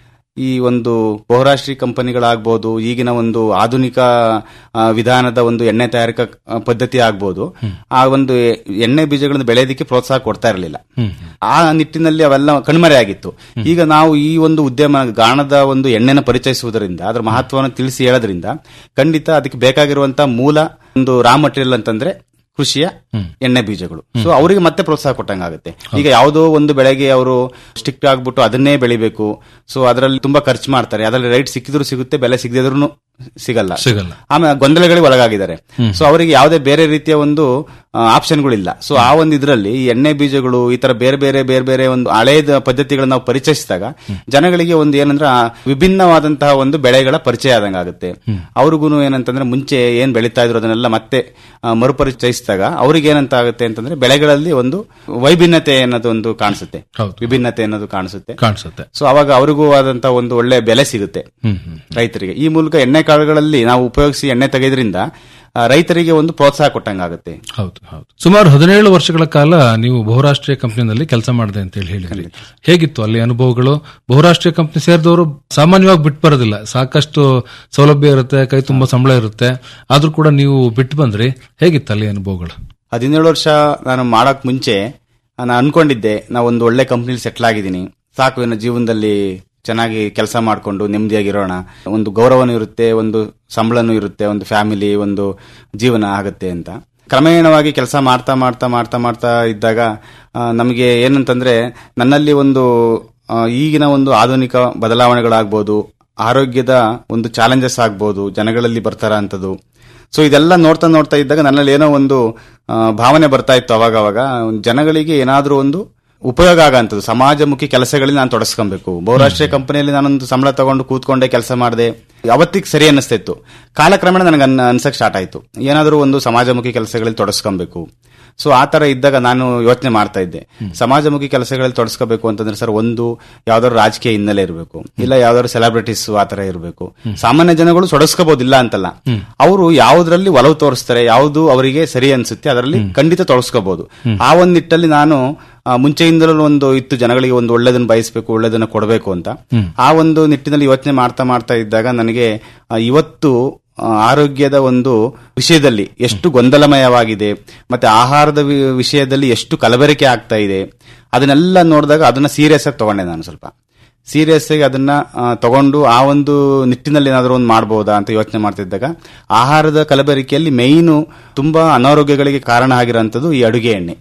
ಈ ಒಂದು ಬಹುರಾಷ್ಟ್ರೀಯ ಕಂಪನಿಗಳಾಗ್ಬೋದು ಈಗಿನ ಒಂದು ಆಧುನಿಕ ಆ, ವಿಧಾನದ ಒಂದು ಎಣ್ಣೆ ತಯಾರಿಕಾ ಆ, ಪದ್ಧತಿ ಆಗ್ಬೋದು ಆ ಒಂದು ಎಣ್ಣೆ ಬೀಜಗಳನ್ನು ಬೆಳೆಯೋದಕ್ಕೆ ಪ್ರೋತ್ಸಾಹ ಕೊಡ್ತಾ ಇರಲಿಲ್ಲ ಆ ನಿಟ್ಟಿನಲ್ಲಿ ಅವೆಲ್ಲ ಕಣ್ಮರೆ ಆಗಿತ್ತು ಈಗ ನಾವು ಈ ಒಂದು ಉದ್ಯಮ ಗಾಣದ ಒಂದು ಎಣ್ಣೆನ ಪರಿಚಯಿಸುವುದರಿಂದ ಅದರ ಮಹತ್ವವನ್ನು ತಿಳಿಸಿ ಹೇಳೋದ್ರಿಂದ ಖಂಡಿತ ಅದಕ್ಕೆ ಬೇಕಾಗಿರುವಂತಹ ಮೂಲ ಒಂದು ರಾ ಮಟೀರಿಯಲ್ ಅಂತಂದ್ರೆ ಕೃಷಿಯ ಎಣ್ಣೆ ಬೀಜಗಳು ಸೊ ಅವರಿಗೆ ಮತ್ತೆ ಪ್ರೋತ್ಸಾಹ ಕೊಟ್ಟಂಗಾಗುತ್ತೆ ಈಗ ಯಾವುದೋ ಒಂದು ಬೆಳೆಗೆ ಅವರು ಸ್ಟಿಕ್ ಆಗ್ಬಿಟ್ಟು ಅದನ್ನೇ ಬೆಳಿಬೇಕು ಸೊ ಅದರಲ್ಲಿ ತುಂಬಾ ಖರ್ಚು ಮಾಡ್ತಾರೆ ಅದರಲ್ಲಿ ರೈಟ್ ಸಿಕ್ಕಿದ್ರು ಸಿಗುತ್ತೆ ಬೆಲೆ ಸಿಗದಿದ್ರು ಸಿಗಲ್ಲ ಸಿಗಲ್ಲ ಆಮೇಲೆ ಗೊಂದಲಗಳಿಗೆ ಒಳಗಾಗಿದ್ದಾರೆ ಹ್ಮ್. ಸೊ ಅವರಿಗೆ ಯಾವುದೇ ಬೇರೆ ರೀತಿಯ ಒಂದು ಆಪ್ಷನ್ಗಳಿಲ್ಲ ಸೊ ಆ ಒಂದು ಇದರಲ್ಲಿ ಈ ಎಣ್ಣೆ ಬೀಜಗಳು ಈ ತರ ಬೇರೆ ಬೇರೆ ಬೇರೆ ಬೇರೆ ಒಂದು ಹಳೆಯದ ಪದ್ಧತಿಗಳನ್ನ ನಾವು ಪರಿಚಯಿಸಿದಾಗ ಜನಗಳಿಗೆ ಒಂದು ಏನಂದ್ರೆ ಆ ವಿಭಿನ್ನವಾದಂತಹ ಒಂದು ಬೆಳೆಗಳ ಪರಿಚಯ ಆದಂಗೆ ಆಗುತ್ತೆ ಅವ್ರಿಗೂ ಏನಂತಂದ್ರೆ ಮುಂಚೆ ಏನ್ ಬೆಳೀತಾ ಇದ್ರು ಅದನ್ನೆಲ್ಲ ಮತ್ತೆ ಆ, ಮರುಪರಿಚಯಿಸಿದಾಗ ಅವ್ರಿಗೆ ಏನಂತ ಆಗುತ್ತೆ ಅಂತಂದ್ರೆ ಬೆಳೆಗಳಲ್ಲಿ ಒಂದು ವೈಭಿನ್ನತೆ ಅನ್ನೋದು ಒಂದು ಕಾಣಿಸುತ್ತೆ ಹೌದು. ವಿಭಿನ್ನತೆ ಅನ್ನೋದು ಕಾಣಿಸುತ್ತೆ ಕಾಣಿಸುತ್ತೆ ಸೊ ಅವಾಗ ಅವ್ರಿಗೂ ಆದಂತಹ ಒಂದು ಒಳ್ಳೆ ಬೆಲೆ ಸಿಗುತ್ತೆ ಹ್ಮ್ ಹ್ಮ್ ರೈತರಿಗೆ ಈ ಮೂಲಕ ಎಣ್ಣೆ ಕಾಳುಗಳಲ್ಲಿ ನಾವು ಉಪಯೋಗಿಸಿ ಎಣ್ಣೆ ತೆಗೆದ್ರಿಂದ ಆ, ರೈತರಿಗೆ ಒಂದು ಪ್ರೋತ್ಸಾಹ ಕೊಟ್ಟಂಗಾಗುತ್ತೆ ಹೌದು ಹೌದು ಸುಮಾರು ಹದಿನೇಳು ವರ್ಷಗಳ ಕಾಲ ನೀವು ಬಹುರಾಷ್ಟ್ರೀಯ ಕಂಪನಿನಲ್ಲಿ ಕೆಲಸ ಮಾಡಿದೆ ಅಂತ ಹೇಳಿ ಹೇಳಿದ್ರಿ ಹೇಗಿತ್ತು ಅಲ್ಲಿ ಅನುಭವಗಳು ಬಹುರಾಷ್ಟ್ರೀಯ ಕಂಪನಿ ಸೇರಿದವರು ಸಾಮಾನ್ಯವಾಗಿ ಬಿಟ್ಟು ಬರೋದಿಲ್ಲ ಸಾಕಷ್ಟು ಸೌಲಭ್ಯ ಇರುತ್ತೆ ಕೈ ತುಂಬಾ ಸಂಬಳ ಇರುತ್ತೆ ಆದ್ರೂ ಕೂಡ ನೀವು ಬಿಟ್ಟು ಬಂದ್ರಿ ಹೇಗಿತ್ತು ಅಲ್ಲಿ ಅನುಭವಗಳು ಹದಿನೇಳು ವರ್ಷ ನಾನು ಮಾಡಕ್ ಮುಂಚೆ ನಾನು ಅನ್ಕೊಂಡಿದ್ದೆ ನಾವು ಒಂದು ಒಳ್ಳೆ ಕಂಪ್ನಿಲಿ ಸೆಟ್ಲ್ ಆಗಿದ್ದೀನಿ ಸಾಕು ಇನ್ನು ಜೀವನದಲ್ಲಿ ಚೆನ್ನಾಗಿ ಕೆಲಸ ಮಾಡಿಕೊಂಡು ನೆಮ್ಮದಿಯಾಗಿರೋಣ ಒಂದು ಗೌರವನೂ ಇರುತ್ತೆ ಒಂದು ಸಂಬಳನೂ ಇರುತ್ತೆ ಒಂದು ಫ್ಯಾಮಿಲಿ ಒಂದು ಜೀವನ ಆಗುತ್ತೆ ಅಂತ ಕ್ರಮೇಣವಾಗಿ ಕೆಲಸ ಮಾಡ್ತಾ ಮಾಡ್ತಾ ಮಾಡ್ತಾ ಮಾಡ್ತಾ ಇದ್ದಾಗ ಆ, ನಮಗೆ ಏನಂತಂದ್ರೆ ನನ್ನಲ್ಲಿ ಒಂದು ಆ, ಈಗಿನ ಒಂದು ಆಧುನಿಕ ಬದಲಾವಣೆಗಳಾಗ್ಬೋದು ಆರೋಗ್ಯದ ಒಂದು ಚಾಲೆಂಜಸ್ ಆಗ್ಬೋದು ಜನಗಳಲ್ಲಿ ಬರ್ತಾರ ಅಂತದ್ದು ಸೊ ಇದೆಲ್ಲ ನೋಡ್ತಾ ನೋಡ್ತಾ ಇದ್ದಾಗ ನನ್ನಲ್ಲಿ ಏನೋ ಒಂದು ಆ, ಭಾವನೆ ಬರ್ತಾ ಇತ್ತು ಅವಾಗ ಅವಾಗ ಜನಗಳಿಗೆ ಏನಾದ್ರೂ ಒಂದು ಉಪಯೋಗ ಆಗಂತದ್ದು ಸಮಾಜಮುಖಿ ಕೆಲಸಗಳಲ್ಲಿ ನಾನು ತೊಡಸ್ಕೊಬೇಕು ಬಹುರಾಷ್ಟ್ರೀಯ ಕಂಪನಿಯಲ್ಲಿ ನಾನೊಂದು ಸಂಬಳ ತಗೊಂಡು ಕೂತ್ಕೊಂಡೆ ಕೆಲಸ ಮಾಡಿದೆ ಅವತ್ತಿಗೆ ಸರಿ ಅನ್ನಿಸ್ತಾ ಇತ್ತು ಕಾಲಕ್ರಮೇಣ ನನಗೆ ಅನ್ ಅನ್ಸಕ್ ಸ್ಟಾರ್ಟ್ ಆಯ್ತು ಏನಾದರೂ ಒಂದು ಸಮಾಜಮುಖಿ ಕೆಲಸಗಳಲ್ಲಿ ತೊಡಸ್ಕೊಬೇಕು ಸೊ ಆ ತರ ಇದ್ದಾಗ ನಾನು ಯೋಚನೆ ಮಾಡ್ತಾ ಇದ್ದೆ ಸಮಾಜಮುಖಿ ಕೆಲಸಗಳಲ್ಲಿ ತೊಡಸ್ಕೋಬೇಕು ಅಂತಂದ್ರೆ ಸರ್ ಒಂದು ಯಾವ್ದಾದ್ರು ರಾಜಕೀಯ ಹಿನ್ನೆಲೆ ಇರಬೇಕು ಇಲ್ಲ ಯಾವ್ದಾದ್ರು ಸೆಲೆಬ್ರಿಟೀಸ್ ಆ ತರ ಇರಬೇಕು ಸಾಮಾನ್ಯ ಜನಗಳು ತೊಡಸ್ಕೋಬಹುದಿಲ್ಲ ಅಂತಲ್ಲ ಅವರು ಯಾವುದ್ರಲ್ಲಿ ಒಲವು ತೋರಿಸ್ತಾರೆ ಯಾವುದು ಅವರಿಗೆ ಸರಿ ಅನ್ಸುತ್ತೆ ಅದರಲ್ಲಿ ಖಂಡಿತ ತೊಡಸ್ಕೋಬಹುದು ಆ ಒಂದ್ ನಿಟ್ಟಲ್ಲಿ ನಾನು ಆ, ಮುಂಚೆಯಿಂದಲೂ ಒಂದು ಇತ್ತು ಜನಗಳಿಗೆ ಒಂದು ಒಳ್ಳೆದನ್ನ ಬಯಸಬೇಕು ಒಳ್ಳೆದನ್ನ ಕೊಡಬೇಕು ಅಂತ ಆ ಒಂದು ನಿಟ್ಟಿನಲ್ಲಿ ಯೋಚನೆ ಮಾಡ್ತಾ ಮಾಡ್ತಾ ಇದ್ದಾಗ ನನಗೆ ಆ, ಇವತ್ತು ಆ, ಆರೋಗ್ಯದ ಒಂದು ವಿಷಯದಲ್ಲಿ ಎಷ್ಟು ಗೊಂದಲಮಯವಾಗಿದೆ ಮತ್ತೆ ಆಹಾರದ ವಿ- ವಿಷಯದಲ್ಲಿ ಎಷ್ಟು ಕಲಬೆರಕೆ ಆಗ್ತಾ ಇದೆ ಅದನ್ನೆಲ್ಲ ನೋಡಿದಾಗ ಅದನ್ನ ಸೀರಿಯಸ್ ಆಗಿ ತಗೊಂಡೆ ನಾನು ಸ್ವಲ್ಪ ಸೀರಿಯಸ್ ಆಗಿ ಅದನ್ನ ಆ, ತಗೊಂಡು ಆ ಒಂದು ನಿಟ್ಟಿನಲ್ಲಿ ಏನಾದರೂ ಒಂದು ಮಾಡಬಹುದಾ ಅಂತ ಯೋಚನೆ ಮಾಡ್ತಿದ್ದಾಗ ಆಹಾರದ ಕಲಬೆರಕೆಯಲ್ಲಿ ಮೇಯ್ನು ತುಂಬಾ ಅನಾರೋಗ್ಯಗಳಿಗೆ ಕಾರಣ ಆಗಿರೋಂಥದ್ದು ಈ ಅಡುಗೆ ಎಣ್ಣೆ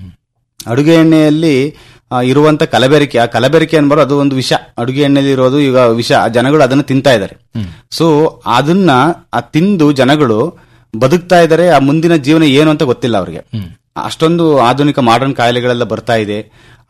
ಅಡುಗೆ ಎಣ್ಣೆಯಲ್ಲಿ ಆ, ಇರುವಂತ ಕಲಬೆರಕೆ ಆ ಕಲಬೆರಕೆ ಅನ್ಬಾರು ಅದು ಒಂದು ವಿಷ ಅಡುಗೆ ಎಣ್ಣೆಯಲ್ಲಿ ಇರೋದು ಈಗ ವಿಷ ಜನಗಳು ಅದನ್ನ ತಿಂತಾ ಇದ್ದಾರೆ ಸೊ ಅದನ್ನ ಆ ತಿಂದು ಜನಗಳು ಬದುಕ್ತಾ ಇದ್ದಾರೆ ಆ ಮುಂದಿನ ಜೀವನ ಏನು ಅಂತ ಗೊತ್ತಿಲ್ಲ ಅವ್ರಿಗೆ ಅಷ್ಟೊಂದು ಆಧುನಿಕ ಮಾಡರ್ನ್ ಕಾಯಿಲೆಗಳೆಲ್ಲ ಬರ್ತಾ ಇದೆ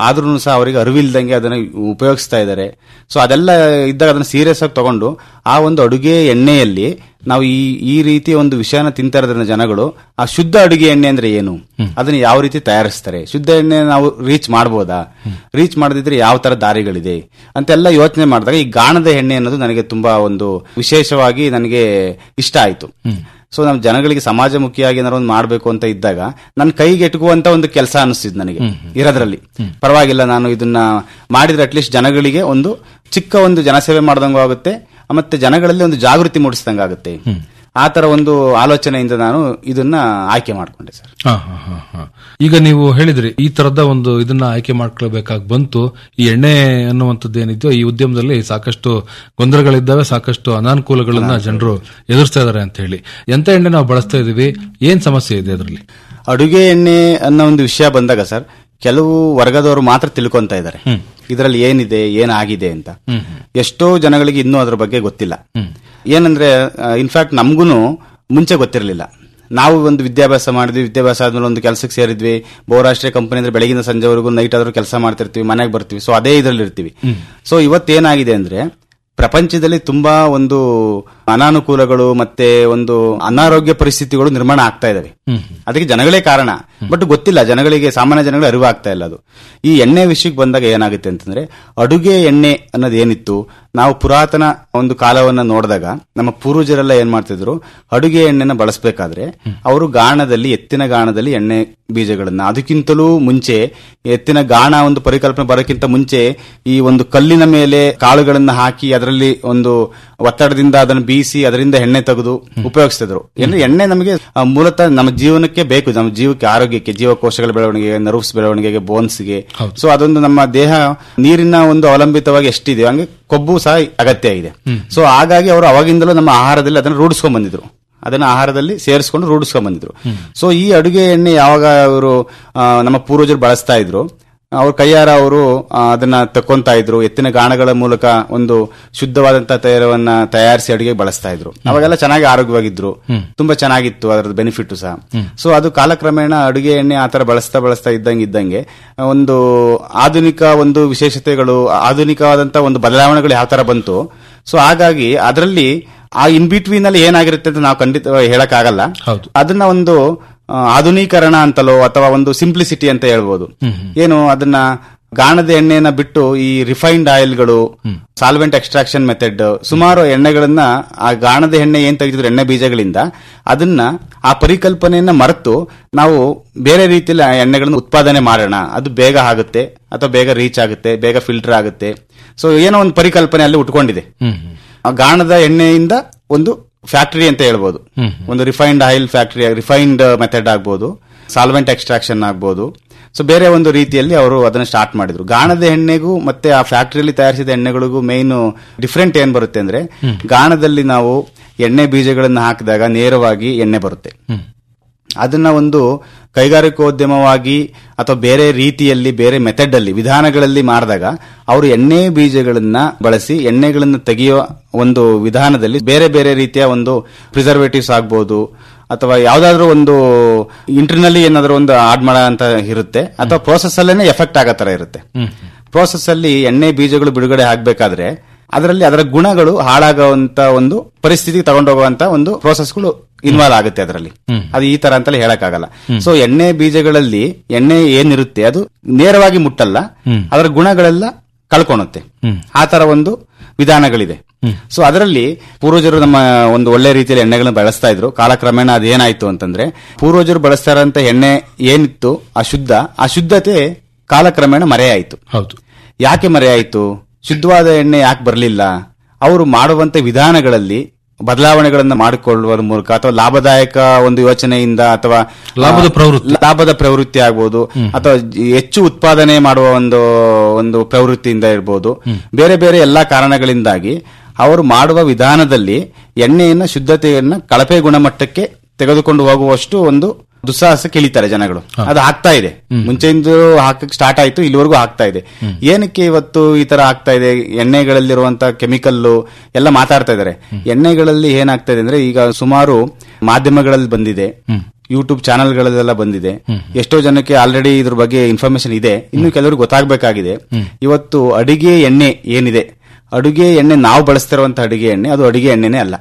ಆದ್ರೂ ಸಹ ಅವರಿಗೆ ಅರಿವಿಲ್ದಂಗೆ ಅದನ್ನ ಉಪಯೋಗಿಸ್ತಾ ಇದ್ದಾರೆ ಸೊ ಅದೆಲ್ಲ ಇದ್ದಾಗ ಅದನ್ನ ಸೀರಿಯಸ್ ಆಗಿ ತಗೊಂಡು ಆ ಒಂದು ಅಡುಗೆ ಎಣ್ಣೆಯಲ್ಲಿ ನಾವು ಈ ಈ ರೀತಿ ಒಂದು ವಿಷಯನ ತಿಂತಾ ಇರೋದ್ರಿಂದ ಜನಗಳು ಆ ಶುದ್ಧ ಅಡುಗೆ ಎಣ್ಣೆ ಅಂದ್ರೆ ಏನು ಅದನ್ನ ಯಾವ ರೀತಿ ತಯಾರಿಸ್ತಾರೆ ಶುದ್ಧ ಎಣ್ಣೆ ನಾವು ರೀಚ್ ಮಾಡಬಹುದಾ ರೀಚ್ ಮಾಡದಿದ್ರೆ ಯಾವ ತರ ದಾರಿಗಳಿದೆ ಅಂತೆಲ್ಲ ಯೋಚನೆ ಮಾಡಿದಾಗ ಈ ಗಾಣದ ಎಣ್ಣೆ ಅನ್ನೋದು ನನಗೆ ತುಂಬಾ ಒಂದು ವಿಶೇಷವಾಗಿ ನನಗೆ ಇಷ್ಟ ಆಯ್ತು ಸೊ ನಮ್ಮ ಜನಗಳಿಗೆ ಸಮಾಜಮುಖಿಯಾಗಿ ಏನಾದ್ರು ಒಂದು ಮಾಡಬೇಕು ಅಂತ ಇದ್ದಾಗ ನನ್ನ ಕೈಗೆ ಎಟುಕುವಂತ ಒಂದು ಕೆಲಸ ಅನಿಸ್ತಿದ್ ನನಗೆ ಇರೋದ್ರಲ್ಲಿ ಪರವಾಗಿಲ್ಲ ನಾನು ಇದನ್ನ ಮಾಡಿದ್ರೆ ಅಟ್ಲೀಸ್ಟ್ ಜನಗಳಿಗೆ ಒಂದು ಚಿಕ್ಕ ಒಂದು ಜನಸೇವೆ ಮಾಡ್ದಂಗೂ ಆಗುತ್ತೆ ಮತ್ತೆ ಜನಗಳಲ್ಲಿ ಒಂದು ಜಾಗೃತಿ ಮೂಡಿಸಿದಂಗಾಗುತ್ತೆ ಆ ತರ ಒಂದು ಆಲೋಚನೆಯಿಂದ ನಾನು ಇದನ್ನ ಆಯ್ಕೆ ಮಾಡ್ಕೊಂಡೆ ಸರ್ ಹಾ, ಹಾ, ಹಾ, ಹಾ. ಈಗ ನೀವು ಹೇಳಿದ್ರಿ ಈ ತರದ ಒಂದು ಇದನ್ನ ಆಯ್ಕೆ ಮಾಡ್ಕೊಳ್ಬೇಕಾಗಿ ಬಂತು ಈ ಎಣ್ಣೆ ಅನ್ನುವಂಥದ್ದು ಏನಿದೆಯೋ ಈ ಉದ್ಯಮದಲ್ಲಿ ಸಾಕಷ್ಟು ಗೊಂದಲಗಳಿದ್ದಾವೆ ಸಾಕಷ್ಟು ಅನಾನುಕೂಲಗಳನ್ನ ಜನರು ಎದುರಿಸ್ತಾ ಇದಾರೆ ಅಂತ ಹೇಳಿ ಎಂತ ಎಣ್ಣೆ ನಾವು ಬಳಸ್ತಾ ಇದೀವಿ ಏನ್ ಸಮಸ್ಯೆ ಇದೆ ಅದರಲ್ಲಿ ಅಡುಗೆ ಎಣ್ಣೆ ಅನ್ನೋ ಒಂದು ವಿಷಯ ಬಂದಾಗ ಸರ್ ಕೆಲವು ವರ್ಗದವರು ಮಾತ್ರ ತಿಳ್ಕೊಂತ ಇದ್ದಾರೆ ಇದರಲ್ಲಿ ಏನಿದೆ ಏನಾಗಿದೆ ಅಂತ ಎಷ್ಟೋ ಜನಗಳಿಗೆ ಇನ್ನೂ ಅದ್ರ ಬಗ್ಗೆ ಗೊತ್ತಿಲ್ಲ ಏನಂದ್ರೆ ಇನ್ಫ್ಯಾಕ್ಟ್ ನಮ್ಗೂನು ಮುಂಚೆ ಗೊತ್ತಿರಲಿಲ್ಲ ನಾವು ಒಂದು ವಿದ್ಯಾಭ್ಯಾಸ ಮಾಡಿದ್ವಿ ವಿದ್ಯಾಭ್ಯಾಸ ಆದ್ಮೇಲೆ ಒಂದು ಕೆಲಸಕ್ಕೆ ಸೇರಿದ್ವಿ ಬಹುರಾಷ್ಟ್ರೀಯ ಕಂಪನಿ ಅಂದ್ರೆ ಬೆಳಗಿನ ಸಂಜೆವರೆಗೂ ನೈಟ್ ಆದ್ರೂ ಕೆಲಸ ಮಾಡ್ತಿರ್ತೀವಿ ಮನೆಗೆ ಬರ್ತೀವಿ ಸೊ ಅದೇ ಇದ್ರಲ್ಲಿ ಇರ್ತೀವಿ ಸೊ ಇವತ್ತೇನಾಗಿದೆ ಅಂದ್ರೆ ಪ್ರಪಂಚದಲ್ಲಿ ತುಂಬಾ ಒಂದು ಅನಾನುಕೂಲಗಳು ಮತ್ತೆ ಒಂದು ಅನಾರೋಗ್ಯ ಪರಿಸ್ಥಿತಿಗಳು ನಿರ್ಮಾಣ ಆಗ್ತಾ ಇದಾವೆ ಅದಕ್ಕೆ ಜನಗಳೇ ಕಾರಣ ಬಟ್ ಗೊತ್ತಿಲ್ಲ ಜನಗಳಿಗೆ ಸಾಮಾನ್ಯ ಜನಗಳಿಗೆ ಅರಿವು ಆಗ್ತಾ ಇಲ್ಲ ಅದು ಈ ಎಣ್ಣೆ ವಿಷಯಕ್ಕೆ ಬಂದಾಗ ಏನಾಗುತ್ತೆ ಅಂತಂದ್ರೆ ಅಡುಗೆ ಎಣ್ಣೆ ಅನ್ನೋದು ಏನಿತ್ತು ನಾವು ಪುರಾತನ ಒಂದು ಕಾಲವನ್ನ ನೋಡಿದಾಗ ನಮ್ಮ ಪೂರ್ವಜರೆಲ್ಲ ಏನ್ ಮಾಡ್ತಿದ್ರು ಅಡುಗೆ ಎಣ್ಣೆನ ಬಳಸಬೇಕಾದ್ರೆ ಅವರು ಗಾಣದಲ್ಲಿ ಎತ್ತಿನ ಗಾಣದಲ್ಲಿ ಎಣ್ಣೆ ಬೀಜಗಳನ್ನ ಅದಕ್ಕಿಂತಲೂ ಮುಂಚೆ ಎತ್ತಿನ ಗಾಣ ಒಂದು ಪರಿಕಲ್ಪನೆ ಬರೋಕ್ಕಿಂತ ಮುಂಚೆ ಈ ಒಂದು ಕಲ್ಲಿನ ಮೇಲೆ ಕಾಳುಗಳನ್ನ ಹಾಕಿ ಅದರಲ್ಲಿ ಒಂದು ಒತ್ತಡದಿಂದ ಅದನ್ನು ಬೀಸಿ ಅದರಿಂದ ಎಣ್ಣೆ ತೆಗೆದು ಉಪಯೋಗಿಸ್ತಿದ್ರು ಅಂದ್ರೆ ಎಣ್ಣೆ ನಮಗೆ ಆ, ಮೂಲತಃ ನಮ್ಮ ಜೀವನಕ್ಕೆ ಬೇಕು ನಮ್ಮ ಜೀವಕ್ಕೆ ಆರೋಗ್ಯಕ್ಕೆ ಜೀವಕೋಶಗಳ ಬೆಳವಣಿಗೆಗೆ ನರ್ವ್ಸ್ ಬೆಳವಣಿಗೆಗೆ ಬೋನ್ಸ್ಗೆ ಸೊ ಅದೊಂದು ನಮ್ಮ ದೇಹ ನೀರಿನ ಒಂದು ಅವಲಂಬಿತವಾಗಿ ಎಷ್ಟಿದೆ ಹಂಗೆ ಕೊಬ್ಬು ಸಹ ಅಗತ್ಯ ಇದೆ ಸೊ ಹಾಗಾಗಿ ಅವರು ಅವಾಗಿಂದಲೂ ನಮ್ಮ ಆಹಾರದಲ್ಲಿ ಅದನ್ನು ರೂಢಿಸ್ಕೊಂಡ್ ಬಂದಿದ್ರು ಅದನ್ನ ಆಹಾರದಲ್ಲಿ ಸೇರಿಸ್ಕೊಂಡು ರೂಢಿಸ್ಕೊಂಡ್ ಬಂದಿದ್ರು ಸೊ ಈ ಅಡುಗೆ ಎಣ್ಣೆ ಯಾವಾಗ ಅವರು ಆ, ನಮ್ಮ ಪೂರ್ವಜರು ಬಳಸ್ತಾ ಇದ್ರು ಅವ್ರ ಕೈಯಾರ ಅವರು ಆ, ಅದನ್ನ ತಕ್ಕೊಂತ ಇದ್ರು ಎತ್ತಿನ ಗಾಣಗಳ ಮೂಲಕ ಒಂದು ಶುದ್ಧವಾದಂತಹ ತೈಲವನ್ನ ತಯಾರಿಸಿ ಅಡುಗೆ ಬಳಸ್ತಾ ಇದ್ರು ಅವಾಗೆಲ್ಲ ಚೆನ್ನಾಗಿ ಆರೋಗ್ಯವಾಗಿದ್ರು ತುಂಬಾ ಚೆನ್ನಾಗಿತ್ತು ಅದರ ಬೆನಿಫಿಟ್ ಸಹ ಸೊ ಅದು ಕಾಲಕ್ರಮೇಣ ಅಡುಗೆ ಎಣ್ಣೆ ಆತರ ಬಳಸ್ತಾ ಬಳಸ್ತಾ ಇದ್ದಂಗೆ ಇದ್ದಂಗೆ ಒಂದು ಆಧುನಿಕ ಒಂದು ವಿಶೇಷತೆಗಳು ಆಧುನಿಕವಾದಂತ ಒಂದು ಬದಲಾವಣೆಗಳು ಯಾವ ತರ ಬಂತು ಸೊ ಹಾಗಾಗಿ ಅದರಲ್ಲಿ ಆ ಇನ್ ಬಿಟ್ವೀನ್ ಅಲ್ಲಿ ಏನಾಗಿರುತ್ತೆ ಅಂತ ನಾವು ಖಂಡಿತ ಹೇಳಕ್ ಆಗಲ್ಲ ಅದನ್ನ ಒಂದು ಆ, ಆಧುನೀಕರಣ ಅಂತಲೋ ಅಥವಾ ಒಂದು ಸಿಂಪ್ಲಿಸಿಟಿ ಅಂತ ಹೇಳ್ಬೋದು ಏನು ಅದನ್ನ ಗಾಣದ ಎಣ್ಣೆನ ಬಿಟ್ಟು ಈ ರಿಫೈನ್ಡ್ ಆಯಿಲ್ಗಳು ಸಾಲ್ವೆಂಟ್ ಎಕ್ಸ್ಟ್ರಾಕ್ಷನ್ ಮೆಥಡ್ ಸುಮಾರು ಎಣ್ಣೆಗಳನ್ನ ಆ ಗಾಣದ ಎಣ್ಣೆ ಏನ್ ತೆಗೆದಿದ್ರು ಎಣ್ಣೆ ಬೀಜಗಳಿಂದ ಅದನ್ನ ಆ ಪರಿಕಲ್ಪನೆಯನ್ನ ಮರೆತು ನಾವು ಬೇರೆ ರೀತಿಯಲ್ಲಿ ಆ ಎಣ್ಣೆಗಳನ್ನ ಉತ್ಪಾದನೆ ಮಾಡೋಣ ಅದು ಬೇಗ ಆಗುತ್ತೆ ಅಥವಾ ಬೇಗ ರೀಚ್ ಆಗುತ್ತೆ ಬೇಗ ಫಿಲ್ಟರ್ ಆಗುತ್ತೆ ಸೊ ಏನೋ ಒಂದು ಪರಿಕಲ್ಪನೆ ಅಲ್ಲಿ ಉಟ್ಕೊಂಡಿದೆ ಆ ಗಾಣದ ಎಣ್ಣೆಯಿಂದ ಒಂದು ಫ್ಯಾಕ್ಟರಿ ಅಂತ ಹೇಳ್ಬೋದು ಒಂದು refined oil factory refined method ಆಗ್ಬೋದು ಸಾಲ್ವೆಂಟ್ ಎಕ್ಸ್ಟ್ರಾಕ್ಷನ್ ಆಗ್ಬೋದು ಸೊ ಬೇರೆ ಒಂದು ರೀತಿಯಲ್ಲಿ ಅವರು ಅದನ್ನ ಸ್ಟಾರ್ಟ್ ಮಾಡಿದ್ರು ಗಾಣದ ಎಣ್ಣೆಗೂ ಮತ್ತೆ ಆ ಫ್ಯಾಕ್ಟರಿಯಲ್ಲಿ ತಯಾರಿಸಿದ ಎಣ್ಣೆಗಳಿಗೂ ಮೇನ್ ಡಿಫ್ರೆಂಟ್ ಏನ್ ಬರುತ್ತೆ ಅಂದ್ರೆ ಗಾಣದಲ್ಲಿ ನಾವು ಎಣ್ಣೆ ಬೀಜಗಳನ್ನ ಹಾಕಿದಾಗ ನೇರವಾಗಿ ಎಣ್ಣೆ ಬರುತ್ತೆ ಅದನ್ನ ಒಂದು ಕೈಗಾರಿಕೋದ್ಯಮವಾಗಿ ಅಥವಾ ಬೇರೆ ರೀತಿಯಲ್ಲಿ ಬೇರೆ ಮೆಥಡ್ ಅಲ್ಲಿ ವಿಧಾನಗಳಲ್ಲಿ ಮಾಡಿದಾಗ ಅವರು ಎಣ್ಣೆ ಬೀಜಗಳನ್ನ ಬಳಸಿ ಎಣ್ಣೆಗಳನ್ನ ತೆಗೆಯೋ ಒಂದು ವಿಧಾನದಲ್ಲಿ ಬೇರೆ ಬೇರೆ ರೀತಿಯ ಒಂದು ಪ್ರಿಸರ್ವೇಟಿವ್ಸ್ ಆಗ್ಬೋದು ಅಥವಾ ಯಾವ್ದಾದ್ರು ಒಂದು ಇಂಟರ್ನಲ್ಲಿ ಏನಾದ್ರು ಒಂದು ಆಡ್ ಮಾಡೋ ಅಂತ ಇರುತ್ತೆ ಅಥವಾ ಪ್ರೋಸೆಸ್ ಅಲ್ಲೇನೆ ಎಫೆಕ್ಟ್ ಆಗೋ ತರ ಇರುತ್ತೆ ಪ್ರೋಸೆಸ್ ಅಲ್ಲಿ ಎಣ್ಣೆ ಬೀಜಗಳು ಬಿಡುಗಡೆ ಆಗ್ಬೇಕಾದ್ರೆ ಅದರಲ್ಲಿ ಅದರ ಗುಣಗಳು ಹಾಳಾಗುವಂತ ಒಂದು ಪರಿಸ್ಥಿತಿ ತಗೊಂಡೋಗುವಂತ ಒಂದು ಪ್ರೋಸೆಸ್ಗಳು ಇನ್ವಾಲ್ವ್ ಆಗುತ್ತೆ ಅದರಲ್ಲಿ ಅದು ಈ ತರ ಅಂತಲೇ ಹೇಳಕ್ಕಾಗಲ್ಲ ಸೊ ಎಣ್ಣೆ ಬೀಜಗಳಲ್ಲಿ ಎಣ್ಣೆ ಏನಿರುತ್ತೆ ಅದು ನೇರವಾಗಿ ಮುಟ್ಟಲ್ಲ ಅದರ ಗುಣಗಳೆಲ್ಲ ಕಳ್ಕೊಳುತ್ತೆ ಆ ತರ ಒಂದು ವಿಧಾನಗಳಿದೆ ಸೊ ಅದರಲ್ಲಿ ಪೂರ್ವಜರು ನಮ್ಮ ಒಂದು ಒಳ್ಳೆ ರೀತಿಯಲ್ಲಿ ಎಣ್ಣೆಗಳನ್ನ ಬಳಸ್ತಾ ಇದ್ರು ಕಾಲಕ್ರಮೇಣ ಅದೇನಾಯ್ತು ಅಂತಂದ್ರೆ ಪೂರ್ವಜರು ಬಳಸ್ತಾ ಇರೋಂತ ಎಣ್ಣೆ ಏನಿತ್ತು ಅಶುದ್ಧ ಆ ಶುದ್ಧತೆ ಕಾಲಕ್ರಮೇಣ ಮರೆಯಾಯಿತು ಹೌದು ಯಾಕೆ ಮರೆಯಾಯಿತು ಶುದ್ಧವಾದ ಎಣ್ಣೆ ಯಾಕೆ ಬರಲಿಲ್ಲ ಅವರು ಮಾಡುವಂತ ವಿಧಾನಗಳಲ್ಲಿ ಬದಲಾವಣೆಗಳನ್ನ ಮಾಡಿಕೊಳ್ಳುವ ಮೂಲಕ ಅಥವಾ ಲಾಭದಾಯಕ ಒಂದು ಯೋಚನೆಯಿಂದ ಅಥವಾ ಲಾಭದ ಆ, ಲಾಭದ ಪ್ರವೃತ್ತಿ ಆಗ್ಬೋದು ಅಥವಾ ಜಿ- ಹೆಚ್ಚು ಉತ್ಪಾದನೆ ಮಾಡುವ ಒಂದು ಒಂದು ಪ್ರವೃತ್ತಿಯಿಂದ ಇರ್ಬೋದು ಬೇರೆ ಬೇರೆ ಎಲ್ಲಾ ಕಾರಣಗಳಿಂದಾಗಿ ಅವರು ಮಾಡುವ ವಿಧಾನದಲ್ಲಿ ಎಣ್ಣೆಯನ್ನ ಶುದ್ಧತೆಯನ್ನ ಕಳಪೆ ಗುಣಮಟ್ಟಕ್ಕೆ ತೆಗೆದುಕೊಂಡು ಹೋಗುವಷ್ಟು ಒಂದು ದುಸ್ಸಾಹಸ ಇಳಿತಾರೆ ಜನಗಳು ಅದು ಆಗ್ತಾ ಇದೆ ಮುಂಚೆಯಿಂದ ಹಾಕಕ್ ಸ್ಟಾರ್ಟ್ ಆಯ್ತು ಇಲ್ಲಿವರೆಗೂ ಆಗ್ತಾ ಇದೆ ಏನಕ್ಕೆ ಇವತ್ತು ಈ ತರ ಆಗ್ತಾ ಇದೆ ಎಣ್ಣೆಗಳಲ್ಲಿರುವಂತ ಕೆಮಿಕಲ್ಲು ಎಲ್ಲ ಮಾತಾಡ್ತಾ ಇದ್ದಾರೆ ಎಣ್ಣೆಗಳಲ್ಲಿ ಏನಾಗ್ತಾ ಇದೆ ಅಂದ್ರೆ ಈಗ ಸುಮಾರು ಮಾಧ್ಯಮಗಳಲ್ಲಿ ಬಂದಿದೆ ಯೂಟ್ಯೂಬ್ ಚಾನೆಲ್ಗಳಲ್ಲೆಲ್ಲ ಬಂದಿದೆ ಎಷ್ಟೋ ಜನಕ್ಕೆ ಆಲ್ರೆಡಿ ಇದ್ರ ಬಗ್ಗೆ ಇನ್ಫಾರ್ಮೇಶನ್ ಇದೆ ಇನ್ನು ಕೆಲವರು ಗೊತ್ತಾಗಬೇಕಾಗಿದೆ ಇವತ್ತು ಅಡಿಗೆ ಎಣ್ಣೆ ಏನಿದೆ ಅಡುಗೆ ಎಣ್ಣೆ ನಾವು ಬಳಸ್ತಿರುವಂತ ಅಡಿಗೆ ಎಣ್ಣೆ ಅದು ಅಡಿಗೆ ಎಣ್ಣೆನೇ ಅಲ್ಲ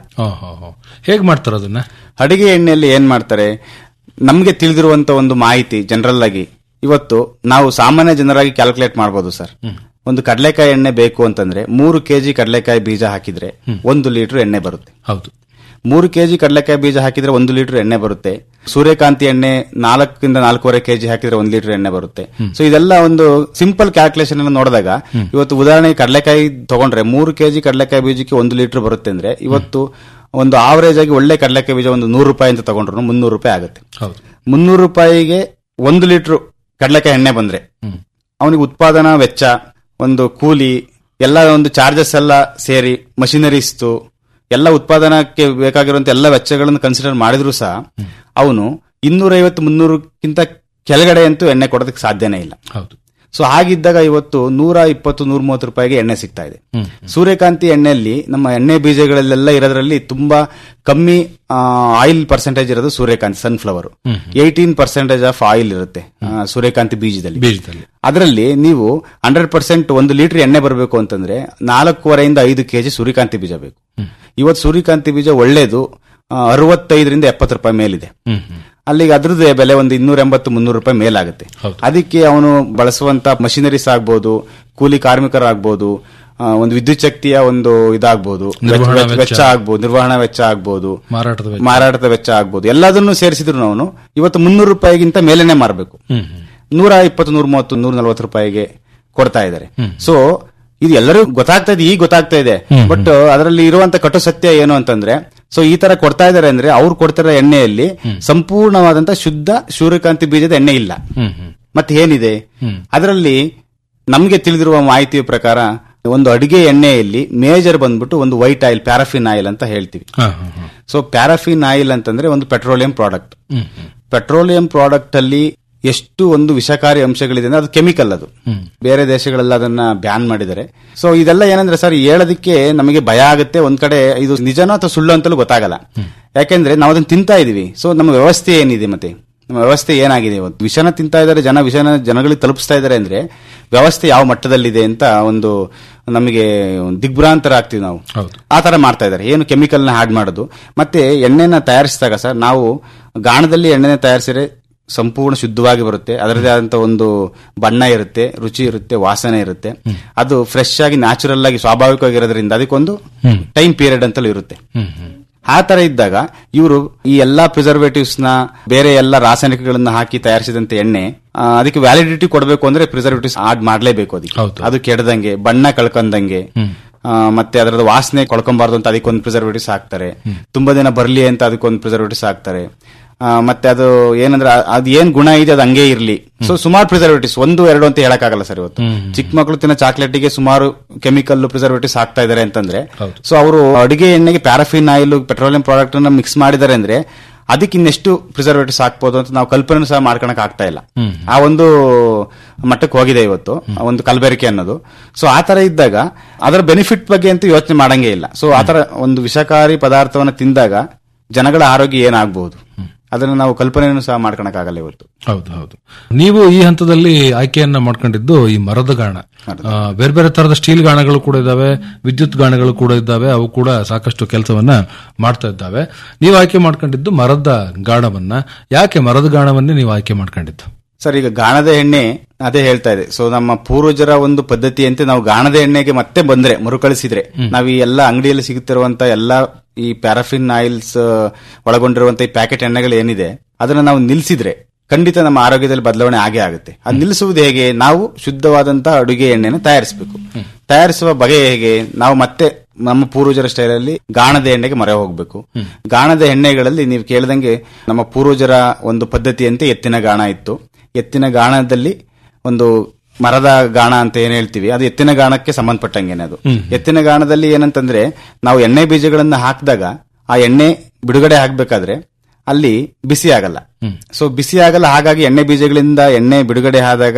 ಹೇಗ್ ಮಾಡ್ತಾರ ಅದನ್ನ ಅಡಿಗೆ ಎಣ್ಣೆಯಲ್ಲಿ ಏನ್ ಮಾಡ್ತಾರೆ ನಮ್ಗೆ ತಿಳಿದಿರುವಂತ ಒಂದು ಮಾಹಿತಿ ಜನರಲ್ ಆಗಿ ಇವತ್ತು ನಾವು ಸಾಮಾನ್ಯ ಜನರಾಗಿ ಕ್ಯಾಲ್ಕುಲೇಟ್ ಮಾಡಬಹುದು ಸರ್ ಒಂದು ಕಡಲೆಕಾಯಿ ಎಣ್ಣೆ ಬೇಕು ಅಂತಂದ್ರೆ ಮೂರು ಕೆಜಿ ಕಡಲೆಕಾಯಿ ಬೀಜ ಹಾಕಿದ್ರೆ ಒಂದು ಲೀಟರ್ ಎಣ್ಣೆ ಬರುತ್ತೆ ಹೌದು ಮೂರು ಕೆಜಿ ಕಡಲೆಕಾಯಿ ಬೀಜ ಹಾಕಿದ್ರೆ ಒಂದು ಲೀಟರ್ ಎಣ್ಣೆ ಬರುತ್ತೆ ಸೂರ್ಯಕಾಂತಿ ಎಣ್ಣೆ ನಾಲ್ಕರಿಂದ ನಾಲ್ಕೂವರೆ ಕೆಜಿ ಹಾಕಿದ್ರೆ ಒಂದು ಲೀಟರ್ ಎಣ್ಣೆ ಬರುತ್ತೆ ಸೊ ಇದೆಲ್ಲ ಒಂದು ಸಿಂಪಲ್ ಕ್ಯಾಲ್ಕುಲೇಷನ್ ಅನ್ನು ನೋಡಿದಾಗ ಇವತ್ತು ಉದಾಹರಣೆಗೆ ಕಡಲೆಕಾಯಿ ತಗೊಂಡ್ರೆ ಮೂರು ಕೆಜಿ ಕಡಲೆಕಾಯಿ ಬೀಜಕ್ಕೆ ಒಂದು ಲೀಟರ್ ಬರುತ್ತೆ ಅಂದ್ರೆ ಇವತ್ತು ಒಂದು ಆವರೇಜ್ ಆಗಿ ಒಳ್ಳೆ ಕಡಲೆಕಾಯಿ ಬೀಜ ಒಂದು ನೂರು ರೂಪಾಯಿ ಅಂತ ತಗೊಂಡ್ರು ಮುನ್ನೂರು ರೂಪಾಯಿ ಆಗುತ್ತೆ ಹೌದು ಮುನ್ನೂರು ರೂಪಾಯಿಗೆ ಒಂದು ಲೀಟರ್ ಕಡಲೆಕಾಯಿ ಎಣ್ಣೆ ಬಂದ್ರೆ ಅವನಿಗೆ ಉತ್ಪಾದನಾ ವೆಚ್ಚ ಒಂದು ಕೂಲಿ ಎಲ್ಲ ಒಂದು ಚಾರ್ಜಸ್ ಎಲ್ಲ ಸೇರಿ ಮಷಿನರೀಸ್ತು ಎಲ್ಲ ಉತ್ಪಾದನಕ್ಕೆ ಬೇಕಾಗಿರುವಂತ ಎಲ್ಲ ವೆಚ್ಚಗಳನ್ನು ಕನ್ಸಿಡರ್ ಮಾಡಿದ್ರು ಸಹ ಅವನು ಇನ್ನೂರೈವತ್ತು ಮುನ್ನೂರಕ್ಕಿಂತ ಕೆಳಗಡೆ ಅಂತೂ ಎಣ್ಣೆ ಕೊಡೋದಕ್ಕೆ ಸಾಧ್ಯನೇ ಇಲ್ಲ ಹೌದು ಸೊ ಹಾಗಿದ್ದಾಗ ಇವತ್ತು ನೂರ ಇಪ್ಪತ್ತು ನೂರ ಮೂವತ್ತು ರೂಪಾಯಿಗೆ ಎಣ್ಣೆ ಸಿಗ್ತಾ ಇದೆ ಸೂರ್ಯಕಾಂತಿ ಎಣ್ಣೆಯಲ್ಲಿ ನಮ್ಮ ಎಣ್ಣೆ ಬೀಜಗಳಲ್ಲೆಲ್ಲ ಇರೋದ್ರಲ್ಲಿ ತುಂಬಾ ಕಮ್ಮಿ ಆಯಿಲ್ ಪರ್ಸೆಂಟೇಜ್ ಇರೋದು ಸೂರ್ಯಕಾಂತಿ sunflower eighteen percentage of oil ಇರುತ್ತೆ ಆ, ಸೂರ್ಯಕಾಂತಿ ಬೀಜದಲ್ಲಿ ಬೀಜದಲ್ಲಿ ಅದರಲ್ಲಿ ನೀವು ಹಂಡ್ರೆಡ್ ಪರ್ಸೆಂಟ್ ಒಂದು ಲೀಟರ್ ಎಣ್ಣೆ ಬರಬೇಕು ಅಂತಂದ್ರೆ ನಾಲ್ಕೂವರೆಯಿಂದ ಐದು ಕೆಜಿ ಸೂರ್ಯಕಾಂತಿ ಬೀಜ ಬೇಕು ಇವತ್ತು ಸೂರ್ಯಕಾಂತಿ ಬೀಜ ಒಳ್ಳೇದು ಆ, ಅರವತ್ತೈದರಿಂದ ಎಪ್ಪತ್ತು ರೂಪಾಯಿ ಮೇಲಿದೆ ಅಲ್ಲಿಗೆ ಅದ್ರದ್ದು ಬೆಲೆ ಒಂದು ಇನ್ನೂರ ಎಂಬತ್ತು ಮುನ್ನೂರು ರೂಪಾಯಿ ಮೇಲಾಗುತ್ತೆ ಅದಕ್ಕೆ ಅವನು ಬಳಸುವಂತ ಮಷಿನರೀಸ್ ಆಗ್ಬೋದು ಕೂಲಿ ಕಾರ್ಮಿಕರಾಗ್ಬೋದು ಆ, ಒಂದು ವಿದ್ಯುತ್ ಶಕ್ತಿಯ ಒಂದು ಇದಾಗ್ಬೋದು ನಿರ್ವಹಣಾ ವೆಚ್ಚ- ವೆಚ್ಚ ವೆಚ್ಚ. ಆಗ್ಬೋದು ನಿರ್ವಹಣಾ ವೆಚ್ಚ ಆಗ್ಬೋದು ಮಾರಾಟದ ವೆಚ್ಚ. ಮಾರಾಟದ ವೆಚ್ಚ ಆಗ್ಬೋದು ಎಲ್ಲದನ್ನು ಸೇರಿಸಿದ್ರು ಅವನು ಇವತ್ತು ಮುನ್ನೂರು ರೂಪಾಯಿಗಿಂತ ಮೇಲೆನೆ ಮಾರಬೇಕು ಹ್ಮ್ ನೂರ ಇಪ್ಪತ್ತು ನೂರ ಮೂವತ್ತು ನೂರ ನಲವತ್ತು ರೂಪಾಯಿಗೆ ಕೊಡ್ತಾ ಇದ್ದಾರೆ ಸೊ ಇದು ಎಲ್ಲರಿಗೂ ಗೊತ್ತಾಗ್ತಾ ಇದೆ ಈಗ ಗೊತ್ತಾಗ್ತಾ ಇದೆ ಬಟ್ ಅದರಲ್ಲಿ ಇರುವಂತ ಕಟು ಸತ್ಯ ಏನು ಅಂತಂದ್ರೆ ಸೊ ಈ ತರ ಕೊಡ್ತಾ ಇದಾರೆ ಅಂದ್ರೆ ಅವ್ರು ಕೊಡ್ತಿರೋ ಎಣ್ಣೆಯಲ್ಲಿ ಸಂಪೂರ್ಣವಾದಂತ ಶುದ್ಧ ಸೂರ್ಯಕಾಂತಿ ಬೀಜದ ಎಣ್ಣೆ ಇಲ್ಲ ಹ್ಮ್ ಹ್ಮ್ ಮತ್ತೆ ಏನಿದೆ ಅದರಲ್ಲಿ ನಮ್ಗೆ ತಿಳಿದಿರುವ ಮಾಹಿತಿಯ ಪ್ರಕಾರ ಒಂದು ಅಡಿಗೆ ಎಣ್ಣೆಯಲ್ಲಿ ಮೇಜರ್ ಬಂದ್ಬಿಟ್ಟು ಒಂದು ವೈಟ್ ಆಯಿಲ್ ಪ್ಯಾರಾಫಿನ್ ಆಯಿಲ್ ಅಂತ ಹೇಳ್ತೀವಿ ಹಾ, ಹಾ, ಹಾ. ಸೊ ಪ್ಯಾರಾಫಿನ್ ಆಯಿಲ್ ಅಂತಂದ್ರೆ ಒಂದು petroleum product hmm petroleum product ಅಲ್ಲಿ ಎಷ್ಟು ಒಂದು ವಿಷಕಾರಿ ಅಂಶಗಳಿದೆ ಅಂದ್ರೆ ಅದು ಕೆಮಿಕಲ್ ಅದು ಹ್ಮ್. ಬೇರೆ ದೇಶಗಳೆಲ್ಲ ಅದನ್ನ ಬ್ಯಾನ್ ಮಾಡಿದ್ದಾರೆ ಸೊ ಇದೆಲ್ಲ ಏನಂದ್ರೆ ಸರ್ ಹೇಳೋದಕ್ಕೆ ನಮಗೆ ಭಯ ಆಗುತ್ತೆ ಒಂದ್ ಕಡೆ ಇದು ನಿಜನೋ ಅಥವಾ ಸುಳ್ಳು ಅಂತಲೂ ಗೊತ್ತಾಗಲ್ಲ ಯಾಕೆಂದ್ರೆ ನಾವು ಅದನ್ನ ತಿಂತಾ ಇದೀವಿ ಸೊ ನಮ್ಮ ವ್ಯವಸ್ಥೆ ಏನಿದೆ ಮತ್ತೆ ನಮ್ಮ ವ್ಯವಸ್ಥೆ ಏನಾಗಿದೆ ಇವತ್ತು ವಿಷನ ತಿಂತಾ ಇದ್ದಾರೆ ಜನ ವಿಷನ ಜನಗಳಿಗೆ ತಲುಪಿಸ್ತಾ ಇದ್ದಾರೆ ಅಂದ್ರೆ ವ್ಯವಸ್ಥೆ ಯಾವ ಮಟ್ಟದಲ್ಲಿದೆ ಅಂತ ಒಂದು ನಮಗೆ ಒಂದು ದಿಗ್ಭ್ರಾಂತರ ಆಗ್ತೀವಿ ನಾವು ಹೌದು ಆ ತರ ಮಾಡ್ತಾ ಇದ್ದಾರೆ ಏನು ಕೆಮಿಕಲ್ ನ ಹಾಡ್ ಮಾಡೋದು ಮತ್ತೆ ಎಣ್ಣೆನ ತಯಾರಿಸಿದಾಗ ಸರ್ ನಾವು ಗಾಣದಲ್ಲಿ ಎಣ್ಣೆನ ತಯಾರಿಸಿದ್ರೆ ಸಂಪೂರ್ಣ ಶುದ್ಧವಾಗಿ ಬರುತ್ತೆ ಅದರದೇ ಆದಂತ ಒಂದು ಬಣ್ಣ ಇರುತ್ತೆ ರುಚಿ ಇರುತ್ತೆ ವಾಸನೆ ಇರುತ್ತೆ ಅದು ಫ್ರೆಶ್ ಆಗಿ ನ್ಯಾಚುರಲ್ ಆಗಿ ಸ್ವಾಭಾವಿಕವಾಗಿರೋದ್ರಿಂದ ಅದಕ್ಕೊಂದು ಹ್ಮ್. ಟೈಮ್ ಪೀರಿಯಡ್ ಅಂತಲೂ ಇರುತ್ತೆ ಹ್ಮ್ ಹ್ಮ್ ಆ ತರ ಇದ್ದಾಗ ಇವರು ಈ ಎಲ್ಲಾ ಪ್ರಿಸರ್ವೇಟಿವ್ಸ್ ನ ಬೇರೆ ಎಲ್ಲ ರಾಸಾಯನಿಕಗಳನ್ನ ಹಾಕಿ ತಯಾರಿಸಿದಂತ ಎಣ್ಣೆ ಆ, ಅದಕ್ಕೆ ವ್ಯಾಲಿಡಿಟಿ ಕೊಡಬೇಕು ಅಂದ್ರೆ ಪ್ರಿಸರ್ವೇಟಿವ್ಸ್ ಆಡ್ ಮಾಡ್ಲೇಬೇಕು ಅದಕ್ಕೆ ಅದು ಕೆಡದಂಗೆ ಬಣ್ಣ ಕಳ್ಕೊಂಡಂಗೆ ಆ, ಮತ್ತೆ ಅದರದ ವಾಸನೆ ಕೊಳ್ಕೊಂಬಾರ್ದು ಅಂತ ಅದಕ್ಕೊಂದು ಪ್ರಿಸರ್ವೇಟಿವ್ಸ್ ಹಾಕ್ತಾರೆ ತುಂಬಾ ದಿನ ಬರ್ಲಿ ಅಂತ ಅದಕ್ಕೊಂದು ಪ್ರಿಸರ್ವೇಟಿವ್ಸ್ ಹಾಕ್ತಾರೆ ಆ, ಮತ್ತೆ ಅದು ಏನಂದ್ರೆ ಆ- ಅದ್ ಏನ್ ಗುಣ ಇದೆ ಅದು ಹಂಗೆ ಇರ್ಲಿ ಸೊ ಸುಮಾರು ಪ್ರಿಸರ್ವೇಟಿವ್ಸ್ ಒಂದು ಎರಡು ಅಂತ ಹೇಳಕ್ಕಾಗಲ್ಲ ಸರ್ ಇವತ್ತು ಚಿಕ್ಕ ಮಕ್ಕಳು ತಿನ್ನೋ ಚಾಕ್ಲೇಟಿಗೆ ಸುಮಾರು ಕೆಮಿಕಲ್ ಪ್ರಿಸರ್ವೇಟಿವ್ಸ್ ಹಾಕ್ತಾ ಇದಾರೆ ಅಂತಂದ್ರೆ ಸೊ ಅವರು ಅಡಿಗೆ ಎಣ್ಣೆಗೆ ಪ್ಯಾರಾಫಿನ್ ಆಯಿಲ್ ಪೆಟ್ರೋಲಿಯಂ ಪ್ರಾಡಕ್ಟ್ ಅನ್ನ ಮಿಕ್ಸ್ ಮಾಡಿದ್ದಾರೆ ಅಂದ್ರೆ ಅದಕ್ಕೆ ಇನ್ನೆಷ್ಟು ಪ್ರಿಸರ್ವೇಟಿವ್ಸ್ ಹಾಕ್ಬೋದು ಅಂತ ನಾವು ಕಲ್ಪನೆ ಸಹ ಮಾಡ್ಕೊಳಕ್ ಆಗ್ತಾ ಇಲ್ಲ ಹ್ಮ್. ಆ ಒಂದು ಮಟ್ಟಕ್ಕೆ ಹೋಗಿದೆ ಇವತ್ತು ಆ ಒಂದು ಕಲಬೆರಕೆ ಅನ್ನೋದು ಸೊ ಆ ತರ ಇದ್ದಾಗ ಅದರ ಬೆನಿಫಿಟ್ ಬಗ್ಗೆ ಅಂತೂ ಯೋಚನೆ ಮಾಡಂಗೇ ಇಲ್ಲ ಸೊ ಆ ತರ ಒಂದು ವಿಷಕಾರಿ ಪದಾರ್ಥವನ್ನ ತಿಂದಾಗ ಜನಗಳ ಆರೋಗ್ಯ ಏನಾಗಬಹುದು ಅದನ್ನ ನಾವು ಕಲ್ಪನೆಯನ್ನು ಸಹ ಮಾಡ್ಕೊಳಕ್ಕಾಗಲ್ಲ ಇವತ್ತು ಹೌದು ಹೌದು ನೀವು ಈ ಹಂತದಲ್ಲಿ ಆಯ್ಕೆಯನ್ನ ಮಾಡ್ಕೊಂಡಿದ್ದು ಈ ಮರದ ಗಾಣ ಆ, ಬೇರೆ ಬೇರೆ ತರದ ಸ್ಟೀಲ್ ಗಾಣಗಳು ಕೂಡ ಇದ್ದಾವೆ ವಿದ್ಯುತ್ ಗಾಣಗಳು ಕೂಡ ಇದ್ದಾವೆ ಅವು ಕೂಡ ಸಾಕಷ್ಟು ಕೆಲಸವನ್ನ ಮಾಡ್ತಾ ಇದ್ದಾವೆ ನೀವು ಆಯ್ಕೆ ಮಾಡ್ಕೊಂಡಿದ್ದು ಮರದ ಗಾಣವನ್ನ ಯಾಕೆ ಮರದ ಗಾಣವನ್ನೇ ನೀವು ಆಯ್ಕೆ ಮಾಡ್ಕೊಂಡಿದ್ದು ಸರ್ ಈಗ ಗಾಣದ ಎಣ್ಣೆ ಅದೇ ಹೇಳ್ತಾ ಇದೆ ಸೊ ನಮ್ಮ ಪೂರ್ವಜರ ಒಂದು ಪದ್ಧತಿಯಂತೆ ನಾವು ಗಾಣದ ಎಣ್ಣೆಗೆ ಮತ್ತೆ ಬಂದ್ರೆ ಮರುಕಳಿಸಿದ್ರೆ ನಾವು ಈ ಎಲ್ಲ ಅಂಗಡಿಯಲ್ಲಿ ಸಿಗುತ್ತಿರುವಂತ ಎಲ್ಲ ಈ ಪ್ಯಾರಾಫಿನ್ ಆಯಿಲ್ಸ್ ಒಳಗೊಂಡಿರುವಂತ ಈ ಪ್ಯಾಕೆಟ್ ಎಣ್ಣೆಗಳು ಏನಿದೆ ಅದನ್ನ ನಾವು ನಿಲ್ಸಿದ್ರೆ ಖಂಡಿತ ನಮ್ಮ ಆರೋಗ್ಯದಲ್ಲಿ ಬದಲಾವಣೆ ಆಗೇ ಆಗುತ್ತೆ ಅದು ನಿಲ್ಲಿಸುವುದು ಹೇಗೆ ನಾವು ಶುದ್ಧವಾದಂತ ಅಡುಗೆ ಎಣ್ಣೆನ ತಯಾರಿಸಬೇಕು ತಯಾರಿಸುವ ಬಗೆ ಹೇಗೆ ನಾವು ಮತ್ತೆ ನಮ್ಮ ಪೂರ್ವಜರ ಸ್ಟೈಲಲ್ಲಿ ಗಾಣದ ಎಣ್ಣೆಗೆ ಮೊರೆ ಹೋಗ್ಬೇಕು ಗಾಣದ ಎಣ್ಣೆಗಳಲ್ಲಿ ನೀವು ಕೇಳಿದಂಗೆ ನಮ್ಮ ಪೂರ್ವಜರ ಒಂದು ಪದ್ಧತಿಯಂತೆ ಎತ್ತಿನ ಗಾಣ ಇತ್ತು ಎತ್ತಿನ ಗಾಣದಲ್ಲಿ ಒಂದು ಮರದ ಗಾಣ ಅಂತ ಏನ್ ಹೇಳ್ತೀವಿ ಅದು ಎತ್ತಿನ ಗಾಣಕ್ಕೆ ಸಂಬಂಧಪಟ್ಟಂಗೇನೆ ಅದು ಎತ್ತಿನ ಗಾಣದಲ್ಲಿ ಏನಂತಂದ್ರೆ ನಾವು ಎಣ್ಣೆ ಬೀಜಗಳನ್ನ ಹಾಕಿದಾಗ ಆ ಎಣ್ಣೆ ಬಿಡುಗಡೆ ಆಗ್ಬೇಕಾದ್ರೆ ಅಲ್ಲಿ ಬಿಸಿ ಆಗಲ್ಲ ಸೊ ಬಿಸಿ ಆಗಲ್ಲ ಹಾಗಾಗಿ ಎಣ್ಣೆ ಬೀಜಗಳಿಂದ ಎಣ್ಣೆ ಬಿಡುಗಡೆ ಆದಾಗ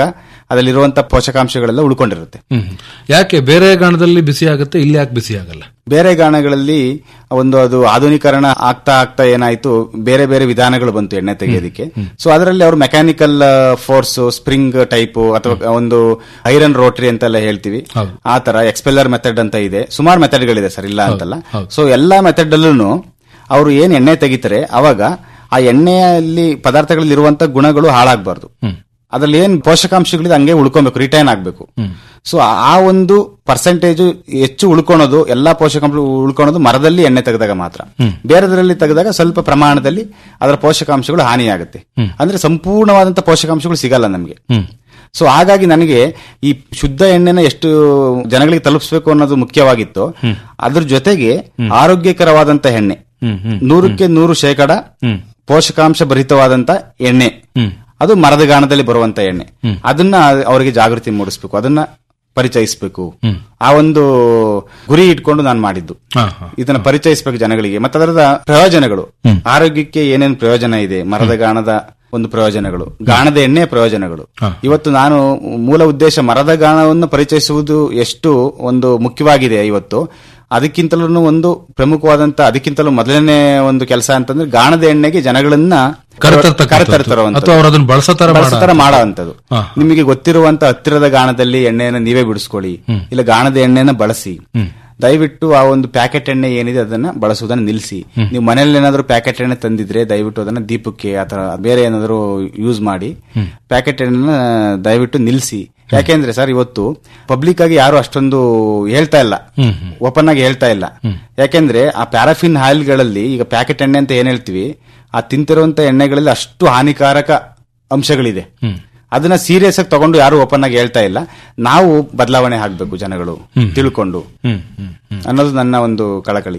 ಅದರಲ್ಲಿರುವಂತ ಪೋಷಕಾಂಶಗಳೆಲ್ಲ ಉಳ್ಕೊಂಡಿರುತ್ತೆ ಹ್ಮ್. ಯಾಕೆ ಬೇರೆ ಗಾಣದಲ್ಲಿ ಬಿಸಿ ಆಗುತ್ತೆ ಇಲ್ಲಿ ಯಾಕೆ ಬಿಸಿ ಆಗಲ್ಲ ಬೇರೆ ಗಾಣಗಳಲ್ಲಿ ಒಂದು ಅದು ಆಧುನೀಕರಣ ಆಗ್ತಾ ಆಗ್ತಾ ಏನಾಯ್ತು ಬೇರೆ ಬೇರೆ ವಿಧಾನಗಳು ಬಂತು ಎಣ್ಣೆ ತೆಗೆಯೋದಕ್ಕೆ ಸೊ ಅದರಲ್ಲಿ ಅವರು ಮೆಕ್ಯಾನಿಕಲ್ ಫೋರ್ಸ್ ಸ್ಪ್ರಿಂಗ್ ಟೈಪ್ ಅಥವಾ ಒಂದು ಐರನ್ ರೋಟರಿ ಅಂತೆಲ್ಲ ಹೇಳ್ತೀವಿ ಆ ತರ ಎಕ್ಸ್ಪೆಲ್ಲರ್ ಮೆಥಡ್ ಅಂತ ಇದೆ ಸುಮಾರು ಮೆಥಡ್ಗಳಿದೆ ಸರ್ ಇಲ್ಲ ಅಂತಲ್ಲ ಸೊ ಎಲ್ಲಾ ಮೆಥಡ್ ಅಲ್ಲೂ ಅವರು ಏನ್ ಎಣ್ಣೆ ತೆಗಿತಾರೆ ಅವಾಗ ಆ ಎಣ್ಣೆಯಲ್ಲಿ ಪದಾರ್ಥಗಳಲ್ಲಿ ಇರುವಂತ ಗುಣಗಳು ಹಾಳಾಗಬಾರ್ದು ಅದ್ರಲ್ಲಿ ಏನ್ ಪೋಷಕಾಂಶಗಳಿದೆ ಹಂಗೆ ಉಳ್ಕೊಬೇಕು ರಿಟೈನ್ ಆಗ್ಬೇಕು ಸೊ ಆ ಒಂದು ಪರ್ಸೆಂಟೇಜ್ ಹೆಚ್ಚು ಉಳ್ಕೊಳೋದು ಎಲ್ಲಾ ಪೋಷಕಾಂಶ ಉಳ್ಕೊಳೋದು ಮರದಲ್ಲಿ ಎಣ್ಣೆ ತೆಗೆದಾಗ ಮಾತ್ರ ಬೇರೆದರಲ್ಲಿ ತೆಗೆದಾಗ ಸ್ವಲ್ಪ ಪ್ರಮಾಣದಲ್ಲಿ ಅದರ ಪೋಷಕಾಂಶಗಳು ಹಾನಿಯಾಗುತ್ತೆ ಅಂದ್ರೆ ಸಂಪೂರ್ಣವಾದಂತ ಪೋಷಕಾಂಶಗಳು ಸಿಗಲ್ಲ ನಮಗೆ ಸೊ ಹಾಗಾಗಿ ನನಗೆ ಈ ಶುದ್ಧ ಎಣ್ಣೆನ ಎಷ್ಟು ಜನಗಳಿಗೆ ತಲುಪಿಸಬೇಕು ಅನ್ನೋದು ಮುಖ್ಯವಾಗಿತ್ತು ಅದ್ರ ಜೊತೆಗೆ ಆರೋಗ್ಯಕರವಾದಂತ ಎಣ್ಣೆ ನೂರಕ್ಕೆ ನೂರು ಶೇಕಡ ಪೋಷಕಾಂಶ ಭರಿತವಾದಂತ ಎಣ್ಣೆ ಅದು ಮರದ ಗಾಣದಲ್ಲಿ ಬರುವಂತ ಎಣ್ಣೆ ಅದನ್ನ ಅವರಿಗೆ ಜಾಗೃತಿ ಮೂಡಿಸ್ಬೇಕು ಅದನ್ನ ಪರಿಚಯಿಸಬೇಕು ಆ ಒಂದು ಗುರಿ ಇಟ್ಕೊಂಡು ನಾನು ಮಾಡಿದ್ದು ಇದನ್ನ ಪರಿಚಯಿಸಬೇಕು ಜನಗಳಿಗೆ ಮತ್ತೆ ಅದರದ ಪ್ರಯೋಜನಗಳು ಆರೋಗ್ಯಕ್ಕೆ ಏನೇನು ಪ್ರಯೋಜನ ಇದೆ ಮರದ ಗಾಣದ ಒಂದು ಪ್ರಯೋಜನಗಳು ಗಾಣದ ಎಣ್ಣೆಯ ಪ್ರಯೋಜನಗಳು ಇವತ್ತು ನಾನು ಮೂಲ ಉದ್ದೇಶ ಮರದ ಗಾಣವನ್ನು ಪರಿಚಯಿಸುವುದು ಎಷ್ಟು ಒಂದು ಮುಖ್ಯವಾಗಿದೆ ಇವತ್ತು ಅದಕ್ಕಿಂತಲೂ ಒಂದು ಪ್ರಮುಖವಾದಂತ ಅದಕ್ಕಿಂತಲೂ ಮೊದಲನೇ ಒಂದು ಕೆಲಸ ಅಂತಂದ್ರೆ ಗಾಣದ ಎಣ್ಣೆಗೆ ಜನಗಳನ್ನ ಕರೆತರ್ತಕ್ಕಂಥದ್ದು. ಕರೆತರ್ತರುವಂಥದ್ದು. ಅಥವಾ ಅವ್ರು ಅದನ್ನ ಬಳಸೋ ತರ ಬಳಸೋ ತರ ಮಾಡೋ ಮಾಡುವಂಥದ್ದು ನಿಮಗೆ ಗೊತ್ತಿರುವಂತ ಹತ್ತಿರದ ಗಾಣದಲ್ಲಿ ಎಣ್ಣೆಯನ್ನು ನೀವೇ ಬಿಡಿಸ್ಕೊಳ್ಳಿ ಇಲ್ಲ ಗಾಣದ ಎಣ್ಣೆನ ಬಳಸಿ ದಯವಿಟ್ಟು ಆ ಒಂದು ಪ್ಯಾಕೆಟ್ ಎಣ್ಣೆ ಏನಿದೆ ಅದನ್ನ ಬಳಸುವುದನ್ನ ನಿಲ್ಲಿಸಿ ನೀವು ಮನೇಲಿ ಏನಾದ್ರು ಪ್ಯಾಕೆಟ್ ಎಣ್ಣೆ ತಂದಿದ್ರೆ ದಯವಿಟ್ಟು ಅದನ್ನ ದೀಪಕ್ಕೆ ಅಥವಾ ಬೇರೆ ಏನಾದ್ರು ಯೂಸ್ ಮಾಡಿ ಪ್ಯಾಕೆಟ್ ಎಣ್ಣೆನ ದಯವಿಟ್ಟು ನಿಲ್ಲಿಸಿ ಯಾಕೆಂದ್ರೆ ಸರ್ ಇವತ್ತು ಪಬ್ಲಿಕ್ ಆಗಿ ಯಾರು ಅಷ್ಟೊಂದು ಹೇಳ್ತಾ ಇಲ್ಲ ಓಪನ್ ಆಗಿ ಹೇಳ್ತಾ ಇಲ್ಲ ಯಾಕೆಂದ್ರೆ ಆ ಪ್ಯಾರಾಫಿನ್ ಆಯಿಲ್ಗಳಲ್ಲಿ ಈಗ ಪ್ಯಾಕೆಟ್ ಎಣ್ಣೆ ಅಂತ ಏನ್ ಹೇಳ್ತೀವಿ ಆ ತಿಂತಿರುವಂತ ಎಣ್ಣೆಗಳಲ್ಲಿ ಅಷ್ಟು ಹಾನಿಕಾರಕ ಅಂಶಗಳಿದೆ ಅದನ್ನ ಸೀರಿಯಸ್ ಆಗಿ ತಗೊಂಡು ಯಾರು ಓಪನ್ ಆಗಿ ಹೇಳ್ತಾ ಇಲ್ಲ ನಾವು ಬದಲಾವಣೆ ಆಗ್ಬೇಕು ಜನಗಳು ತಿಳ್ಕೊಂಡು ಅನ್ನೋದು ನನ್ನ ಒಂದು ಕಳಕಳಿ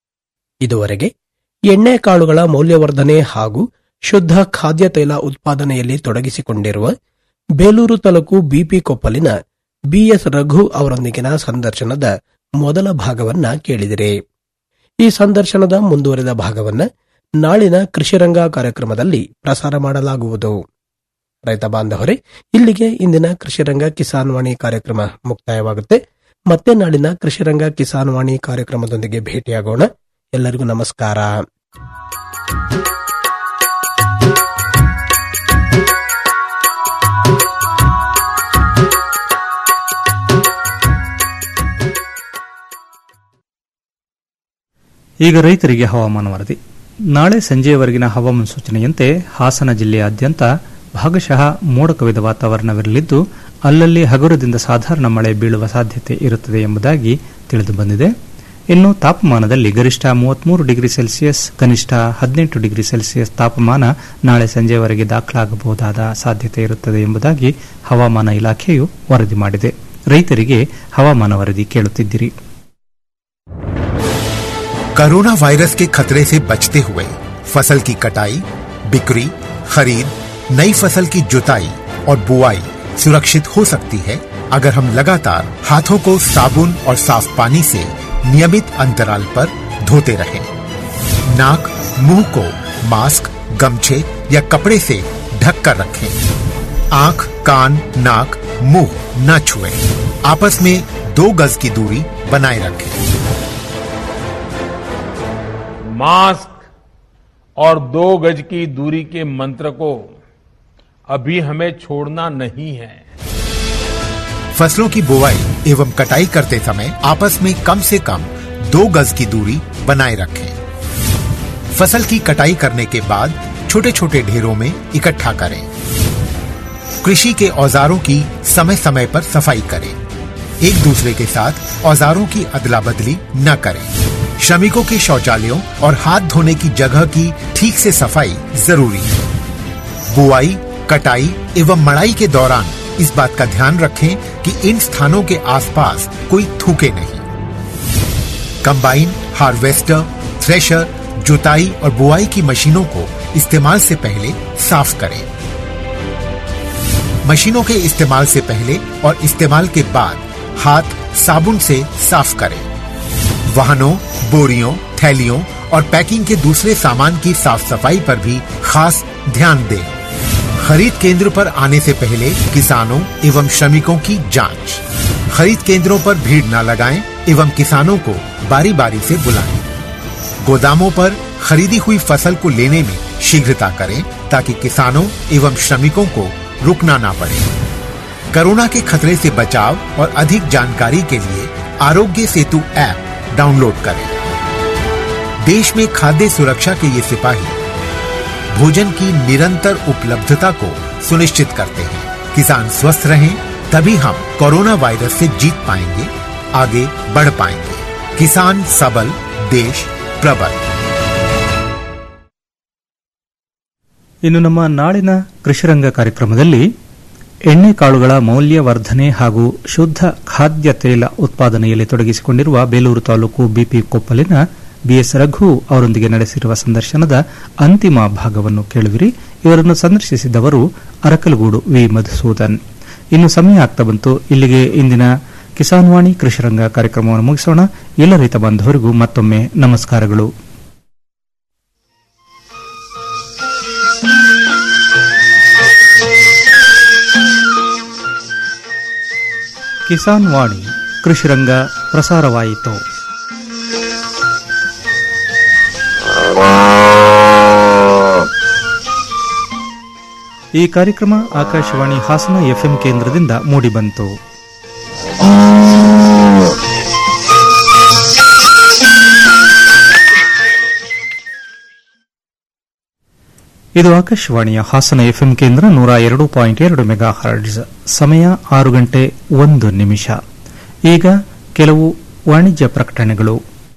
ಇದುವರೆಗೆ ಎಣ್ಣೆ ಕಾಳುಗಳ ಮೌಲ್ಯವರ್ಧನೆ ಹಾಗೂ ಶುದ್ಧ ಖಾದ್ಯ ತೈಲ ಉತ್ಪಾದನೆಯಲ್ಲಿ ತೊಡಗಿಸಿಕೊಂಡಿರುವ ಬೇಲೂರು ತಾಲೂಕು ಬಿಪಿ ಕೊಪ್ಪಲಿನ ಬಿಎಸ್ ರಘು ಅವರೊಂದಿಗಿನ ಸಂದರ್ಶನದ ಮೊದಲ ಭಾಗವನ್ನ ಕೇಳಿದಿರಿ ಈ ಸಂದರ್ಶನದ ಮುಂದುವರೆದ ಭಾಗವನ್ನ ನಾಳಿನ ಕೃಷಿರಂಗ ಕಾರ್ಯಕ್ರಮದಲ್ಲಿ ಪ್ರಸಾರ ಮಾಡಲಾಗುವುದು ರೈತ ಬಾಂಧವರೇ ಇಲ್ಲಿಗೆ ಇಂದಿನ ಕೃಷಿರಂಗ ಕಿಸಾನ್ ವಾಣಿ ಕಾರ್ಯಕ್ರಮ ಮುಕ್ತಾಯವಾಗುತ್ತೆ ಮತ್ತೆ ನಾಳಿನ ಕೃಷಿರಂಗ ಕಿಸಾನ್ ವಾಣಿ ಕಾರ್ಯಕ್ರಮದೊಂದಿಗೆ ಭೇಟಿಯಾಗೋಣ ಎಲ್ಲರಿಗೂ ನಮಸ್ಕಾರ ಈಗ ರೈತರಿಗೆ ಹವಾಮಾನ ವರದಿ ನಾಳೆ ಸಂಜೆಯವರೆಗಿನ ಹವಾಮಾನ ಸೂಚನೆಯಂತೆ ಹಾಸನ ಜಿಲ್ಲೆಯಾದ್ಯಂತ ಭಾಗಶಃ ಮೋಡ ಕವಿದ ವಾತಾವರಣವಿರಲಿದ್ದು ಅಲ್ಲಲ್ಲಿ ಹಗುರದಿಂದ ಸಾಧಾರಣ ಮಳೆ ಬೀಳುವ ಸಾಧ್ಯತೆ ಇರುತ್ತದೆ ಎಂಬುದಾಗಿ ತಿಳಿದು ಬಂದಿದೆ ಇನ್ನು ತಾಪಮಾನದಲ್ಲಿ ಗರಿಷ್ಠ ಮೂವತ್ಮೂರು ಡಿಗ್ರಿ ಸೆಲ್ಸಿಯಸ್ ಕನಿಷ್ಠ ಹದಿನೆಂಟು ಡಿಗ್ರಿ ಸೆಲ್ಸಿಯಸ್ ತಾಪಮಾನ ನಾಳೆ ಸಂಜೆಯವರೆಗೆ ದಾಖಲಾಗಬಹುದಾದ ಸಾಧ್ಯತೆ ಇರುತ್ತದೆ ಎಂಬುದಾಗಿ ಹವಾಮಾನ ಇಲಾಖೆಯು ವರದಿ ಮಾಡಿದೆ ರೈತರಿಗೆ ಹವಾಮಾನ ವರದಿ ಕೇಳುತ್ತಿದ್ದಿರಿ कोरोना वायरस के खतरे से बचते हुए फसल की कटाई बिक्री खरीद नई फसल की जुताई और बुआई सुरक्षित हो सकती है अगर हम लगातार हाथों को साबुन और साफ पानी से नियमित अंतराल पर धोते रहें। नाक मुंह को मास्क गमछे या कपड़े से ढक कर रखें आंख कान नाक मुंह न छुएं। आपस में दो गज की दूरी बनाए रखें मास्क और दो गज की दूरी के मंत्र को अभी हमें छोड़ना नहीं है फसलों की बुवाई एवं कटाई करते समय आपस में कम से कम दो गज की दूरी बनाए रखें फसल की कटाई करने के बाद छोटे छोटे ढेरों में इकट्ठा करें कृषि के औजारों की समय समय पर सफाई करें एक दूसरे के साथ औजारों की अदला बदली न करें श्रमिकों के शौचालयों और हाथ धोने की जगह की ठीक से सफाई जरूरी है बुआई कटाई एवं मड़ाई के दौरान इस बात का ध्यान रखें कि इन स्थानों के आसपास कोई थूके नहीं कंबाइन हार्वेस्टर थ्रेशर जुताई और बुआई की मशीनों को इस्तेमाल से पहले साफ करें मशीनों के इस्तेमाल से पहले और इस्तेमाल के बाद हाथ साबुन से साफ करें वाहनों बोरियों थैलियों और पैकिंग के दूसरे सामान की साफ सफाई पर भी खास ध्यान दें खरीद केंद्र पर आने से पहले किसानों एवं श्रमिकों की जांच खरीद केंद्रों पर भीड़ न लगाएं एवं किसानों को बारी बारी से बुलाएं गोदामों पर खरीदी हुई फसल को लेने में शीघ्रता करें ताकि किसानों एवं श्रमिकों को रुकना ना पड़े कोरोना के खतरे से बचाव और अधिक जानकारी के लिए आरोग्य सेतु ऐप डाउनलोड करें देश में खाद्य सुरक्षा के ये सिपाही भोजन की निरंतर उपलब्धता को सुनिश्चित करते हैं किसान स्वस्थ रहें तभी हम कोरोना वायरस से जीत पाएंगे आगे बढ़ पाएंगे किसान सबल देश प्रबल ಇನ್ನು ನಮ್ಮ ನಾಳಿನ ಕೃಷಿರಂಗ ಕಾರ್ಯಕ್ರಮದಲ್ಲಿ ಎಣ್ಣೆ ಕಾಳುಗಳ ಮೌಲ್ಯವರ್ಧನೆ ಹಾಗೂ ಶುದ್ಧ ಖಾದ್ಯ ತೈಲ ಉತ್ಪಾದನೆಯಲ್ಲಿ ತೊಡಗಿಸಿಕೊಂಡಿರುವ ಬೇಲೂರು ತಾಲೂಕು ಬಿಪಿ ಕೊಪ್ಪಲಿನ ಬಿಎಸ್ ರಘು ಅವರೊಂದಿಗೆ ನಡೆಸಿರುವ ಸಂದರ್ಶನದ ಅಂತಿಮ ಭಾಗವನ್ನು ಕೇಳುವಿರಿ ಇವರನ್ನು ಸಂದರ್ಶಿಸಿದವರು ಅರಕಲಗೂಡು ವಿ ಮಧುಸೂದನ್ ಇನ್ನು ಸಮಯ ಆಗ್ತಾ ಬಂತು ಇಲ್ಲಿಗೆ ಇಂದಿನ ಕಿಸಾನ್ವಾಣಿ ಕೃಷಿರಂಗ ಕಾರ್ಯಕ್ರಮವನ್ನು ಮುಗಿಸೋಣ ಎಲ್ಲ ರೈತ ಬಾಂಧವರಿಗೂ ಮತ್ತೊಮ್ಮೆ ನಮಸ್ಕಾರಗಳು ಕಿಸಾನ್ ವಾಣಿ ಕೃಷಿರಂಗ ಪ್ರಸಾರವಾಯಿತು ಈ ಕಾರ್ಯಕ್ರಮ ಆಕಾಶವಾಣಿ ಹಾಸನ ಎಫ್ಎಂ ಕೇಂದ್ರದಿಂದ ಮೂಡಿಬಂತು ಇದು ಆಕಾಶವಾಣಿಯ ಹಾಸನ ಎಫ್ಎಂ ಕೇಂದ್ರ ನೂರ ಎರಡು ಪಾಯಿಂಟ್ ಎರಡು ಮೆಗಾ ಹರ್ಡ್ಸ್ ಸಮಯ ಆರು ಗಂಟೆ ಒಂದು ನಿಮಿಷ ಈಗ ಕೆಲವು ವಾಣಿಜ್ಯ ಪ್ರಕಟಣೆಗಳು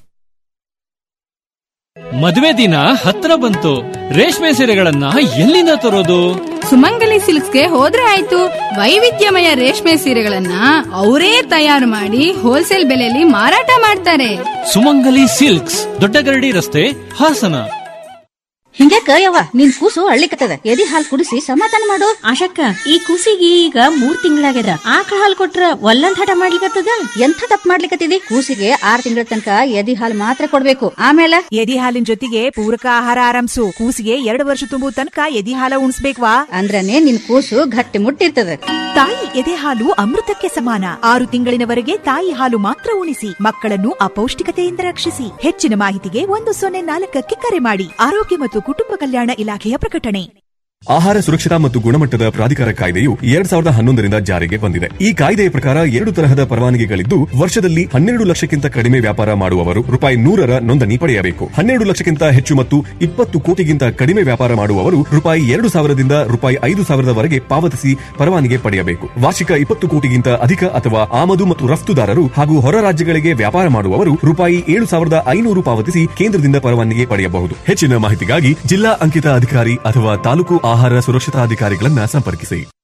ಮದುವೆ ದಿನ ಹತ್ರ ಬಂತು ರೇಷ್ಮೆ ಸೀರೆಗಳನ್ನ ಎಲ್ಲಿಂದ ತರೋದು ಸುಮಂಗಲಿ ಸಿಲ್ಕ್ಸ್ಗೆ ಹೋದ್ರೆ ಆಯ್ತು ವೈವಿಧ್ಯಮಯ ರೇಷ್ಮೆ ಸೀರೆಗಳನ್ನ ಅವರೇ ತಯಾರು ಮಾಡಿ ಹೋಲ್ಸೇಲ್ ಬೆಲೆಯಲ್ಲಿ ಮಾರಾಟ ಮಾಡ್ತಾರೆ ಸುಮಂಗಲಿ ಸಿಲ್ಕ್ಸ್ ದೊಡ್ಡಗರಡಿ ರಸ್ತೆ ಹಾಸನ ಹಿಂಗ್ಯಾಕ ಯವ್ವ ನಿನ್ ಕೂಸು ಅಳ್ಳಿಕತ್ತದ ಎದಿ ಹಾಲ್ ಕುಡಿಸಿ ಸಮಾಧಾನ ಮಾಡು ಆಶಕ್ಕ ಈ ಕೂಸಿಗೆ ಈಗ ಮೂರ್ ತಿಂಗಳಾಗ್ಯದ ಆಕಳ ಹಾಲ್ ಕೊಟ್ರ ಒಲ್ಲಂದ್ ಹಠ ಮಾಡ್ಲಿಕತ್ತದ ಎಂಥ ತಪ್ಪ ಮಾಡ್ಲಿಕತ್ತಿದಿ ಕೂಸಿಗೆ ಆರ್ ತಿಂಗಳ ತನಕ ಎದಿ ಹಾಲ್ ಮಾತ್ರ ಕೊಡ್ಬೇಕು ಆಮೇಲೆ ಎದಿ ಹಾಲಿನ ಜೊತೆಗೆ ಪೂರಕ ಆಹಾರ ಆರಂಭಿಸು ಕೂಸಿಗೆ ಎರಡು ವರ್ಷ ತುಂಬುವ ತನಕ ಎದಿ ಹಾಲ ಉಣಿಸ್ಬೇಕ್ವಾ ಅಂದ್ರನೇ ನಿನ್ ಕೂಸು ಗಟ್ಟಿ ಮುಟ್ಟಿರ್ತದ ತಾಯಿ ಎದೆ ಹಾಲು ಅಮೃತಕ್ಕೆ ಸಮಾನ ಆರು ತಿಂಗಳಿನವರೆಗೆ ತಾಯಿ ಹಾಲು ಮಾತ್ರ ಉಣಿಸಿ ಮಕ್ಕಳನ್ನು ಅಪೌಷ್ಟಿಕತೆಯಿಂದ ರಕ್ಷಿಸಿ ಹೆಚ್ಚಿನ ಮಾಹಿತಿಗೆ ಒಂದು ಸೊನ್ನೆ ನಾಲ್ಕಕ್ಕೆ ಕರೆ ಮಾಡಿ ಆರೋಗ್ಯ ಮತ್ತು ಕುಟುಂಬ ಕಲ್ಯಾಣ ಇಲಾಖೆಯ ಪ್ರಕಟಣೆ ಆಹಾರ ಸುರಕ್ಷತಾ ಮತ್ತು ಗುಣಮಟ್ಟದ ಪ್ರಾಧಿಕಾರ ಕಾಯ್ದೆಯು ಎರಡ್ ಸಾವಿರದ ಹನ್ನೊಂದರಿಂದ ಜಾರಿಗೆ ಬಂದಿದೆ ಈ ಕಾಯ್ದೆಯ ಪ್ರಕಾರ ಎರಡು ತರಹದ ಪರವಾನಗಿಗಳಿದ್ದು ವರ್ಷದಲ್ಲಿ ಹನ್ನೆರಡು ಲಕ್ಷಕ್ಕಿಂತ ಕಡಿಮೆ ವ್ಯಾಪಾರ ಮಾಡುವವರು ರೂಪಾಯಿ ನೂರರ ನೋಂದಣಿ ಪಡೆಯಬೇಕು ಹನ್ನೆರಡು ಲಕ್ಷಕ್ಕಿಂತ ಹೆಚ್ಚು ಮತ್ತು ಇಪ್ಪತ್ತು ಕೋಟಿಗಿಂತ ಕಡಿಮೆ ವ್ಯಾಪಾರ ಮಾಡುವವರು ರೂಪಾಯಿ ಎರಡು ಸಾವಿರದಿಂದ ರೂಪಾಯಿ ಐದು ಸಾವಿರದವರೆಗೆ ಪಾವತಿಸಿ ಪರವಾನಗಿ ಪಡೆಯಬೇಕು ವಾರ್ಷಿಕ ಇಪ್ಪತ್ತು ಕೋಟಿಗಿಂತ ಅಧಿಕ ಅಥವಾ ಆಮದು ಮತ್ತು ರಫ್ತುದಾರರು ಹಾಗೂ ಹೊರ ರಾಜ್ಯಗಳಿಗೆ ವ್ಯಾಪಾರ ಮಾಡುವವರು ರೂಪಾಯಿ ಏಳು ಸಾವಿರದ ಐನೂರು ಪಾವತಿಸಿ ಕೇಂದ್ರದಿಂದ ಪರವಾನಗಿ ಪಡೆಯಬಹುದು ಹೆಚ್ಚಿನ ಮಾಹಿತಿಗಾಗಿ ಜಿಲ್ಲಾ ಅಂಕಿತ ಅಧಿಕಾರಿ ಅಥವಾ ತಾಲೂಕು ಆಹಾರ ಸುರಕ್ಷತಾ ಅಧಿಕಾರಿಗಳನ್ನ ಸಂಪರ್ಕಿಸಿ